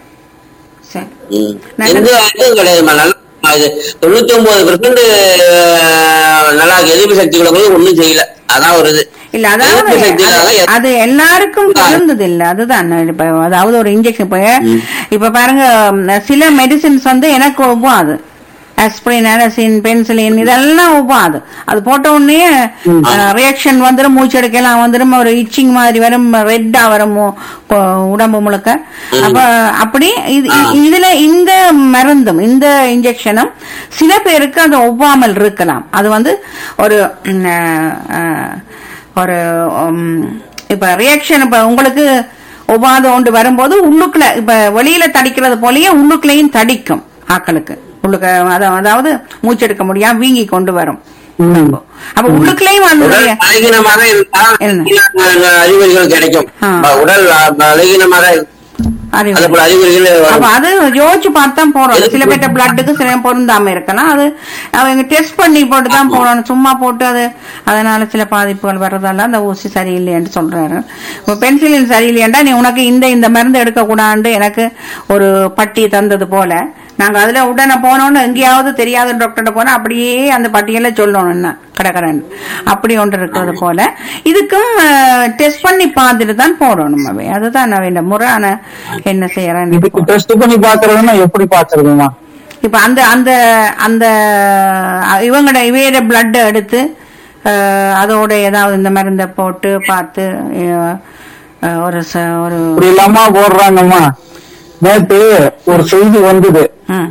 சரி ம். நல்லது. எந்த இதுவும் கிடையாதுமா நல்லா இது தொண்ணூத்தி ஒன்பது பெர்சென்ட் நல்லா இருக்கு. எதிர்ப்பு சக்தி உள்ளவங்களுக்கு ஒண்ணும் செய்யல அதான் ஒரு இது இல்ல அதாவது எதிர்ப்பு சக்தி இல்லாத அது- அது எல்லாருக்கும் பொருந்தது இல்ல அதுதான் இப்ப அதாவது ஒரு இன்ஜெக்ஷன் இப்ப இப்ப பாருங்க ம், சில மெடிசின்ஸ் வந்து எனக்கு ஒவ்வாது ஆஸ்பிரின் அனசின் பென்சிலின் இதெல்லாம் ஒவ்வாது அது போட்ட உடனே ரியாக்ஷன் வந்துடும் மூச்செடுக்கலாம் வந்துடும் ஒரு இச்சிங் மாதிரி வரும் ரெட்டா வரும் மு- கொ- உடம்பு முழுக்க அப்ப அப்படி இது- இ- இதுல இந்த மருந்தும் இந்த இன்ஜெக்ஷனும் சில பேருக்கு அது ஒவ்வாமல் இருக்கலாம் அது வந்து ஒரு ம், அஹ், ஒரு உம், இப்ப ரியாக்ஷன் இப்ப உங்களுக்கு ஒவ்வாத ஒன்று வரும்போது உள்ளுக்குள்ள இப்ப வெளியில தடிக்கிறது போலயே உள்ளுக்குள்ளேயும் தடிக்கும் ஆக்களுக்கு உள்ளுக்க அத- அதாவது மூச்செடுக்க முடியாம வீங்கி கொண்டு வரும் அப்ப உள்ளுக்குள்ளேயும் உடல் அதனுடைய பலகீனமாக இருந்தா என்ன? சில அறிகுறிகள் கிடைக்கும் ஆ. உடல் பலகீனமாக அறிவு. அது போல அறிகுறிகள் அப்ப வரும். அது யோசிச்சு பார்த்து தான் போறோம் சில பேர்ட்ட பிளட்டுக்கு சில பேர் பொருந்தாம இருக்கலாம் அது அவங்க டெஸ்ட் பண்ணி போட்டு தான் போடணும் சும்மா போட்டு அது அதனால சில பாதிப்புகள் வர்றதால அந்த ஊசி சரியில்லைன்னு சொல்றாரு இப்ப பென்சிலின் சரியில்லையாண்டா நீ உனக்கு இந்த இந்த மருந்து எடுக்க கூடாது எனக்கு ஒரு பட்டி தந்தது போல நாங்க அதுல உடனே போனோம்னு எங்கேயாவது தெரியாத டாக்டர்கிட்ட போனா அப்படியே அந்த பட்டியல சொல்லணும் என்ன கடற்கரன் அப்படி ஒன்று இருக்கிறது போல இதுக்கும் டெஸ்ட் பண்ணி பார்த்துட்டு தான் போடணும் அவை அதுதான் நான் முறை ஆனா என்ன செய்யறேன் இதுக்கு டெஸ்ட் பண்ணி பாக்குறதுன்னா எப்படி பாக்குறதுமா இப்ப அந்த அந்த அந்த இவங்கட இவையோட பிளட் எடுத்து அஹ், அதோட ஏதாவது இந்த மருந்தை போட்டு பார்த்து அஹ், அஹ், ஒரு ச- ஒரு இப்படி இல்லாம போடுறாங்கம்மா நேத்து ஒரு செய்தி வந்தது ம்,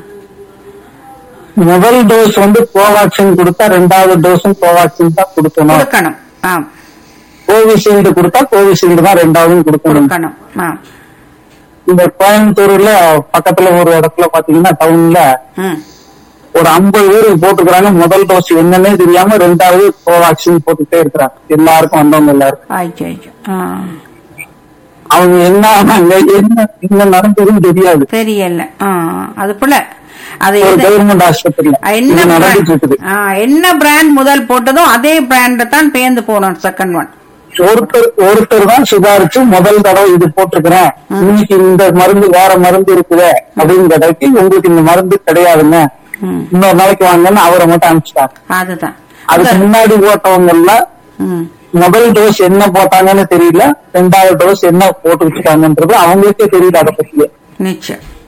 முதல் டோஸ் வந்து கோவாக்சின் கொடுத்தா ரெண்டாவது டோஸும் கோவாக்சின் தான் கொடுக்கணும் கொடுக்கணும் ஆ கோவிஷீல்டு கொடுத்தா கோவிஷீல்டு தான் ரெண்டாவதும் கொடுக்கணும் கொடுக்கணும் ஆ இந்த கோயம்புத்தூர்ல பக்கத்துல ஒரு இடத்துல பாத்தீங்கன்னா டவுன்ல ம் ஒரு ஐம்பது பேருக்கு போட்டுக்கிறாங்க முதல் டோஸ் என்னன்னே தெரியாம ரெண்டாவது கோவாக்சின் போட்டுட்டே இருக்கிறாங்க எல்லாருக்கும் வந்தவங்க எல்லாருக்கும் ஆயிடுச்சு ஆயிடுச்சு ஆ அவங்க என்ன ஆனாங்க என்ன என்ன நடந்ததுன்னு தெரியாது தெரியல ஆ அது போல அது ஒரு எது- கவர்மெண்ட் ஆஸ்பத்திரியில என்ன இது நடந்துட்டு brand- இருக்குது ஆ, என்ன பிராண்ட் முதல் போட்டதோ அதே பிராண்ட் தான் பேர்ந்து போனோம் செகண்ட் ஒன் ஒருத்தர் ஒருத்தர் தான் சுதாரிச்சு முதல் தடவை இது போட்டிருக்கிறேன் இன்னைக்கு இந்த மருந்து வேற மருந்து இருக்குது அப்படின்னு கேட்டாக்கி உங்களுக்கு இந்த மருந்து கிடையாதுங்க ம். இன்னொரு நாளைக்கு வாங்கன்னு அவரை மட்டும் அனுப்பிச்சிட்டாங்க அதுதான் அதுக்கு முன்னாடி போட்டவங்கல்ல ம் முதல் டோஸ் என்ன போட்டாங்கன்னு தெரியல ரெண்டாவது டோஸ் என்ன போட்டு வச்சுட்டாங்கன்றது அவங்களுக்கே தெரியல அதை பத்தி நிச்சயம்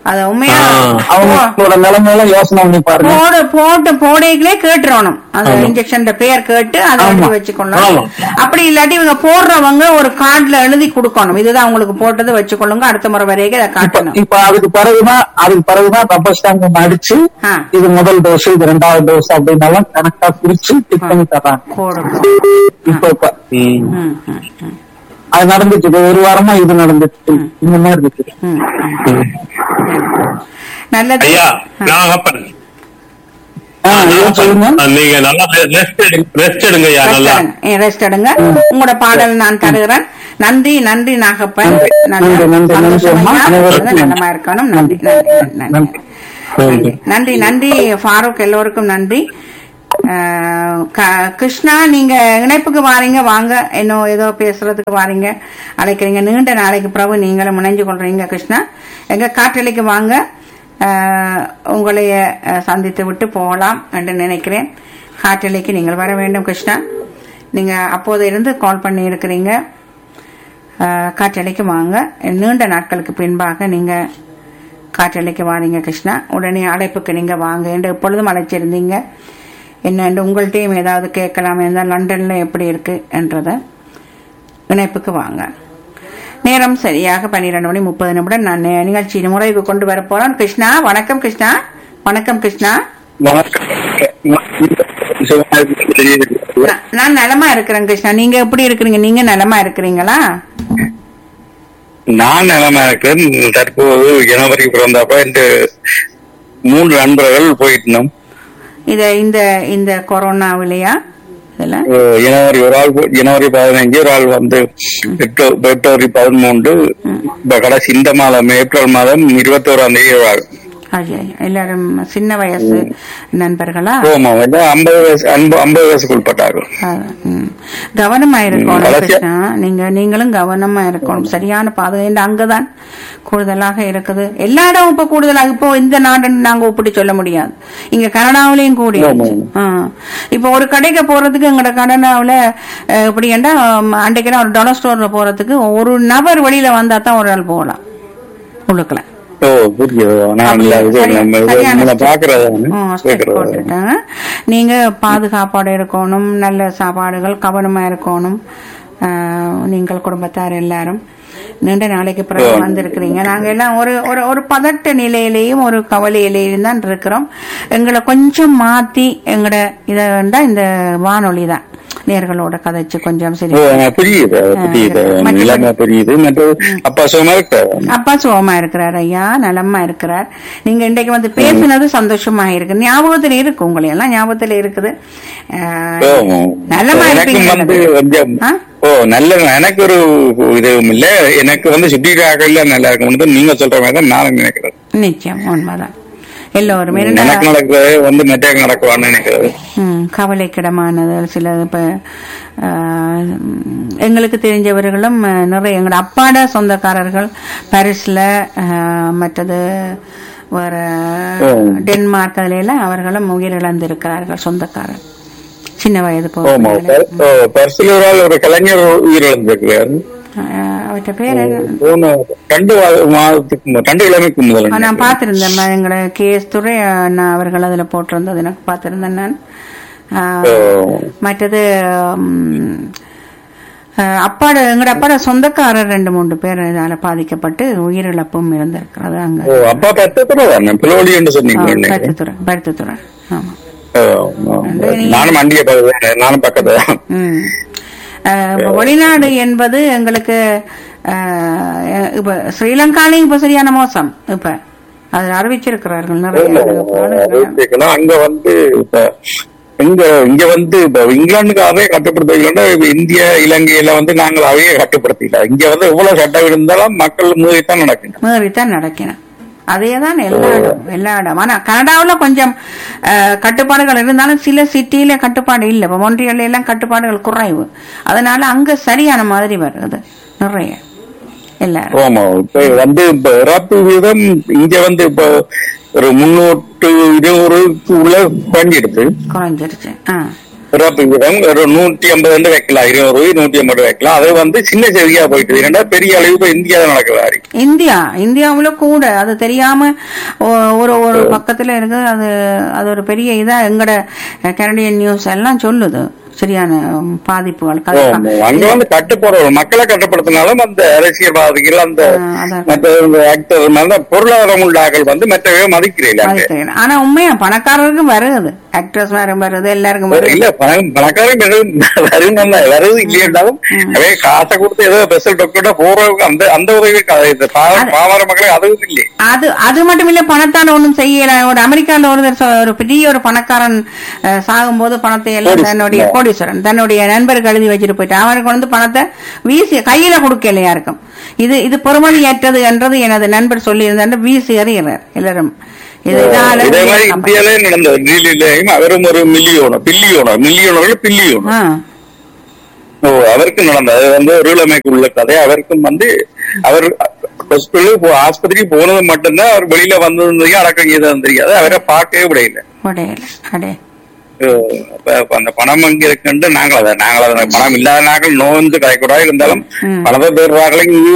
அத உண்மையா ஆ. அவங்களோட நிலைமையில யோசனை பண்ணி பாருங்க போட போட்டு போடைகளே கேட்டுறணும் அந்த ஆமா. இன்ஜெக்ஷன் பேர் கேட்டு அதை ஆமா. எழுதி வச்சுக்கொள்ளணும் ஆமா. அப்படி இல்லாட்டி இவங்க போடுறவங்க ஒரு கார்டுல எழுதி கொடுக்கணும் இதுதான் உங்களுக்கு போட்டது வச்சுக்கொள்ளுங்க அடுத்த முறை வரைக்கும் அதை இப்ப காட்டணும் இப்ப அதுக்கு பிறகுதான் அதுக்கு பிறகுதான் ரப்பர் ஸ்டாம்ப் ஒண்ணு அடிச்சு ஆ. இது முதல் டோஸ் இது ரெண்டாவது டோஸ் அப்படின்னாலும் கணக்கா பிரிச்சு டிக் பண்ணி தர்றாங்க போடுங்க இப்ப இப்ப ம். ம், ம், ம், அது நடந்துச்சு இப்ப ஒரு வாரமா இது நடந்துச்சு இந்த மாதிரி இருக்கு ம், ம். நல்லது ஐயா ஆ. நாகப்பன் ஆ, இதை சொல்லுங்க ஆ, நீங்க நல்லா ரெஸ்ட் ரெஸ்ட் எடுங்க ஐயா நல்லா ரெஸ்ட் எடுங்க உங்களோட பாடல் நான் தருகிறேன் நன்றி நன்றி நாகப்பன் நல்ல நன்றி, நன்றி, நன்றி சந்தோஷம் அம்மா. ஐயா. அனைவருக்கும் நலமா இருக்கணும் நன்றி நன்றி நன்றி நன்றி நன்றி நன்றி ஃபாரூக் எல்லோருக்கும் நன்றி அஹ், க- கிருஷ்ணா நீங்க இணைப்புக்கு வாரீங்க வாங்க இன்னும் ஏதோ பேசுறதுக்கு வாரீங்க அழைக்கிறீங்க நீண்ட நாளைக்கு பிறகு நீங்களும் இணைஞ்சு கொள்றீங்க கிருஷ்ணா எங்க காற்றலைக்கு வாங்க அஹ், உங்களைய அஹ், சந்தித்து விட்டு போகலாம் என்று நினைக்கிறேன் காற்றலைக்கு நீங்கள் வர வேண்டும் கிருஷ்ணா நீங்க அப்போது இருந்து கால் பண்ணி இருக்கிறீங்க அஹ், காற்றலைக்கு வாங்க நீண்ட நாட்களுக்கு பின்பாக நீங்க காற்றலைக்கு வாரீங்க கிருஷ்ணா உடனே அழைப்புக்கு நீங்க வாங்க என்று எப்பொழுதும் அழைச்சிருந்தீங்க என்னென்று உங்கள்கிட்டயும் ஏதாவது கேட்கலாம் இருந்தால் லண்டன்ல எப்படி இருக்கு என்றத இணைப்புக்கு வாங்க நேரம் சரியாக பன்னிரண்டு மணி முப்பது நிமிடம் நான் நி- நிகழ்ச்சி முறைக்கு கொண்டு வர போறேன் கிருஷ்ணா வணக்கம் கிருஷ்ணா வணக்கம் கிருஷ்ணா நான்- நான் நலமா இருக்கிறேன் கிருஷ்ணா நீங்க எப்படி இருக்கிறீங்க நீங்க நலமா இருக்கிறீங்களா நான் நிலைமை இருக்கேன் தற்போது ஜனவரி பிறந்தப்ப இந்த மூன்று நண்பர்கள் போயிட்டோம் இத இந்த இந்த கொரோனாவிலையா இதுல அஹ் ஜனவரி ஒரு ஆள் போ- ஜனவரி பதினஞ்சு ஒரு ஆள் வந்து பிப்ர- பிப்ரவரி பதிமூன்று இப்ப கடைசி இந்த மாதம் ஏப்ரல் மாதம் இருபத்தோராம் தேதி ஒரு ஆள் ஐயா, எல்லாரும் சின்ன வயசு நண்பர்களா ஆமா வந்து ஐம்பது வயசு ஐம்ப- ஐம்பது வயசுக்கு உட்பட்டார்கள் ஆ, ம். கவனமா இருக்கணும் கடைசியா- கிருஷ்ணா நீங்க நீங்களும் கவனமா இருக்கணும் சரியான பாதுகாப்பு அங்கதான் கூடுதலாக இருக்குது எல்லா இடமும் இப்ப கூடுதலாக இப்போ இந்த நாடுன்னு நாங்க ஒப்பிட்டு சொல்ல முடியாது இங்க கனடாவிலையும் கூடி ஆமா. இப்போ ஒரு கடைக்கு போறதுக்கு எங்கட கனடாவுல அஹ், இப்படி ஏண்டா அன்றைக்கு ஒரு டொலர் ஸ்டோர்ல போறதுக்கு ஒரு நபர் வெளியில வந்தா தான் ஒரு ஆள் போகலாம் உள்ளுக்குள்ள ஓ புரியுது நான் இல்ல இது சரி- நம்ம இது சரியான நம்ம step. பாக்குறது ம், step போட்டுட்டாங்க. நீங்க பாதுகாப்போட இருக்கணும் நல்ல சாப்பாடுகள் கவனமா இருக்கணும் ஆஹ், நீங்கள் குடும்பத்தார் எல்லாரும் நீண்ட நாளைக்கு பிறகு ஆ. வந்திருக்கிறீங்க நாங்க எல்லாம் ஒரு ஒரு ஒரு பதட்ட நிலையிலேயும் ஒரு கவலையிலேயும் தான் இருக்கிறோம் எங்களை கொஞ்சம் மாத்தி எங்கட இத வேண்டா இந்த வானொலி தான் நேர்களோட கதைச்சு கொஞ்சம் சரி ஓ, எனக்கு புரியுது புரியுது மற்றபடி- நிலைமை புரியுது மற்றும் அப்பா சும்மா இருக்க அப்பா சுகமா இருக்கிறார் ஐயா நலமா இருக்கிறார் நீங்க இன்றைக்கு வந்து பேசினது சந்தோஷமா இருக்கு ஞாபகத்துல இருக்கு உங்களை எல்லாம் ஞாபகத்துல இருக்குது ஆஹ், ஓ, நலமா எனக்கும் வந்து இருப்பீங்க கொஞ்சம் ஆ? ஓ நல்ல எனக்கு ஒரு இதுவும் இல்ல எனக்கு வந்து சுற்றிக்காகல நல்லா இருக்கும் நீங்க சொல்ற மாதிரி தான் நானும் நினைக்கிறேன் நிச்சயம் உண்மைதான் எல்லோருமே எனக்கு நடக்கிறது வந்து மெட்டேக்கு நடக்குவான்னு நினைக்கிறது ம், கவலைக்கிடமானது சில இப்ப ஆஹ், ம், எங்களுக்கு தெரிஞ்சவர்களும் அஹ், நிறைய எங்களோட அப்பாட சொந்தக்காரர்கள் பாரிஸ்ல ஆஹ், மற்றது வேற ஓ. டென்மார்க் அதுல எல்லாம் அவர்களும் உயிரிழந்திருக்கிறார்கள் சொந்தக்காரர் சின்ன வயது ஆமா போக பரிசில் ஒரு ஆள் ஒரு கலைஞர் உயிரிழந்திருக்கிறார் அவற்ற பேர் என்ன? போன ரெண்டு வா- மாதத்துக்கு மு- ரெண்டு கிழமைக்கு முதல்ல ஆ, நான் பார்த்திருந்தேன் ம- எங்களை கே எஸ் துரை அண்ணா அவர்கள் அதுல போட்டிருந்தது எனக்கு பார்த்திருந்தேன் நான் ஆ, ஓ. மற்றது ம், ஆ, அப்பாட எங்கட அப்பாட சொந்தக்காரர் ரெண்டு மூன்று பேர் இதால பாதிக்கப்பட்டு உயிரிழப்பும் இருந்திருக்கிறது அங்க ஓ அப்பா பத்தத்துல தானே பிலோடி என்று சொன்னீங்க நினைக்கிறேன். பருத்துத்துறை பருத்துத்துறை ஆமா ஓ, ஆ. நானும் அண்டிய பக்கத்துல நானும் பக்கத்துல தான். ம். அஹ், இப்ப வெளிநாடு என்பது எங்களுக்கு அஹ், இப்ப ஸ்ரீலங்காலையும் இப்ப சரியான மோசம் இப்ப அது அறிவிச்சிருக்கிறார்கள் நிறைய நாடுகள். இருக்கணும். அங்க வந்து இப்ப இங்க இங்க வந்து இப்ப இங்கிலாந்துக்கு அதையே கட்டுப்படுத்த இப்ப இந்திய இலங்கையில வந்து நாங்கள் அதையே கட்டுப்படுத்திக்கல இங்க வந்து எவ்வளவு சட்டம் இருந்தாலும் மக்கள் மூவித்தான் நடக்கும் மீறித்தான் நடக்கணும் அதே தான் எல்லா இடம் எல்லா இடம் ஆனா கனடாவுல கொஞ்சம் அஹ், கட்டுப்பாடுகள் இருந்தாலும் சில சிட்டியில கட்டுப்பாடு இல்ல இப்ப மொன்றியல்ல எல்லாம் கட்டுப்பாடுகள் குறைவு அதனால அங்க சரியான மாதிரி வருது நிறைய எல்லாரும் ஆமா இப்ப வந்து இப்ப இறப்பு வீதம் இங்க வந்து இப்ப ஒரு முன்னூற்று இருநூறுக்கு உள்ள குறைஞ்சிடுது குறைஞ்சிருச்சு ஆ பிறப்பு விகிதம் ஒரு நூற்றி ஐம்பது ரெண்டு வைக்கலாம் இருநூறு நூற்றி ஐம்பது வைக்கலாம் அது வந்து சின்ன செய்தியா போயிட்டு ஏன்னா பெரிய அளவு இப்ப இந்தியாவில் நடக்குது இந்தியா இந்தியாவுல கூட அது தெரியாம ஒ- ஒரு ஒரு பக்கத்துல இருக்கு அது அது ஒரு பெரிய இதா எங்கட கனடியன் நியூஸ் எல்லாம் சொல்லுது சரியான உம், பாதிப்புகள் கதை- அங்க வந்து கட்டுப்பாடு மக்களை கட்டுப்படுத்தினாலும் அந்த அரசியல்வாதிகள் அந்த ஆ, அதான். மற்ற ஆக்டர் மேல பொருளாதாரம் உள்ளாக்கள் வந்து மற்றவே மதிக்கிறீங்க மதிக்கிறேன். ஆனா உண்மையா பணக்காரருக்கும் வருது ஆக்ட்ரஸ் வேற வருது எல்லாருக்கும் வருது இல்ல பணம் பணக்காரன் வருது வருது இல்லையாலும் அதே காசை கொடுத்து ஏதோ ஸ்பெஷல் டாக்டர் போறவங்க அந்த அந்த உதவி க- இந்த பா- பாமர மக்களுக்கு அதுவும் இல்லையே அது அது மட்டும் இல்ல பணத்தால ஒண்ணும் செய்யல ஒரு அமெரிக்கால ஒருத்தர் சொ- ஒரு பெரிய ஒரு பணக்காரன் அஹ், சாகும்போது பணத்தை எல்லாம் தன்னுடைய கோடீஸ்வரன் தன்னுடைய நண்பருக்கு எழுதி வச்சுட்டு போயிட்டு அவருக்கு வந்து பணத்தை வீசி கையில கொடுக்கலையா இருக்கும் இது இது பொறுமதியற்றது என்றது எனது நண்பர் சொல்லி இருந்தாரு வீசி எறிகிறார் எல்லாரும் இது இதனால இதே மாதிரி இந்தியாலே நடந்தது டெல்லியிலேயும் அவரும் ஒரு மில்லியோனோ பில்லியோனோ மில்லியோனோ பில்லியோனோ ஆ, ஓ அவருக்கு நடந்தது அது வந்து ஒரு இளமைக்கு உள்ள கதை அவருக்கும் வந்து அவர் ஹாஸ்பிட்டல் ஆஸ்பத்திரி போனது மட்டும்தான் அவர் வெளியில வந்தது அடக்கம் செய்தது தெரியாது அவரை பார்க்கவே விடையில உடையல அடே அப்ப அப்ப அந்த பணம் அங்க இருக்குன்ட்டு நாங்கள் அதை நாங்கள் அதை பணம் இல்லாத நாங்கள் நோந்து கலைக்கூடாது இருந்தாலும் ம். பணத்தை பெறுறாங்களே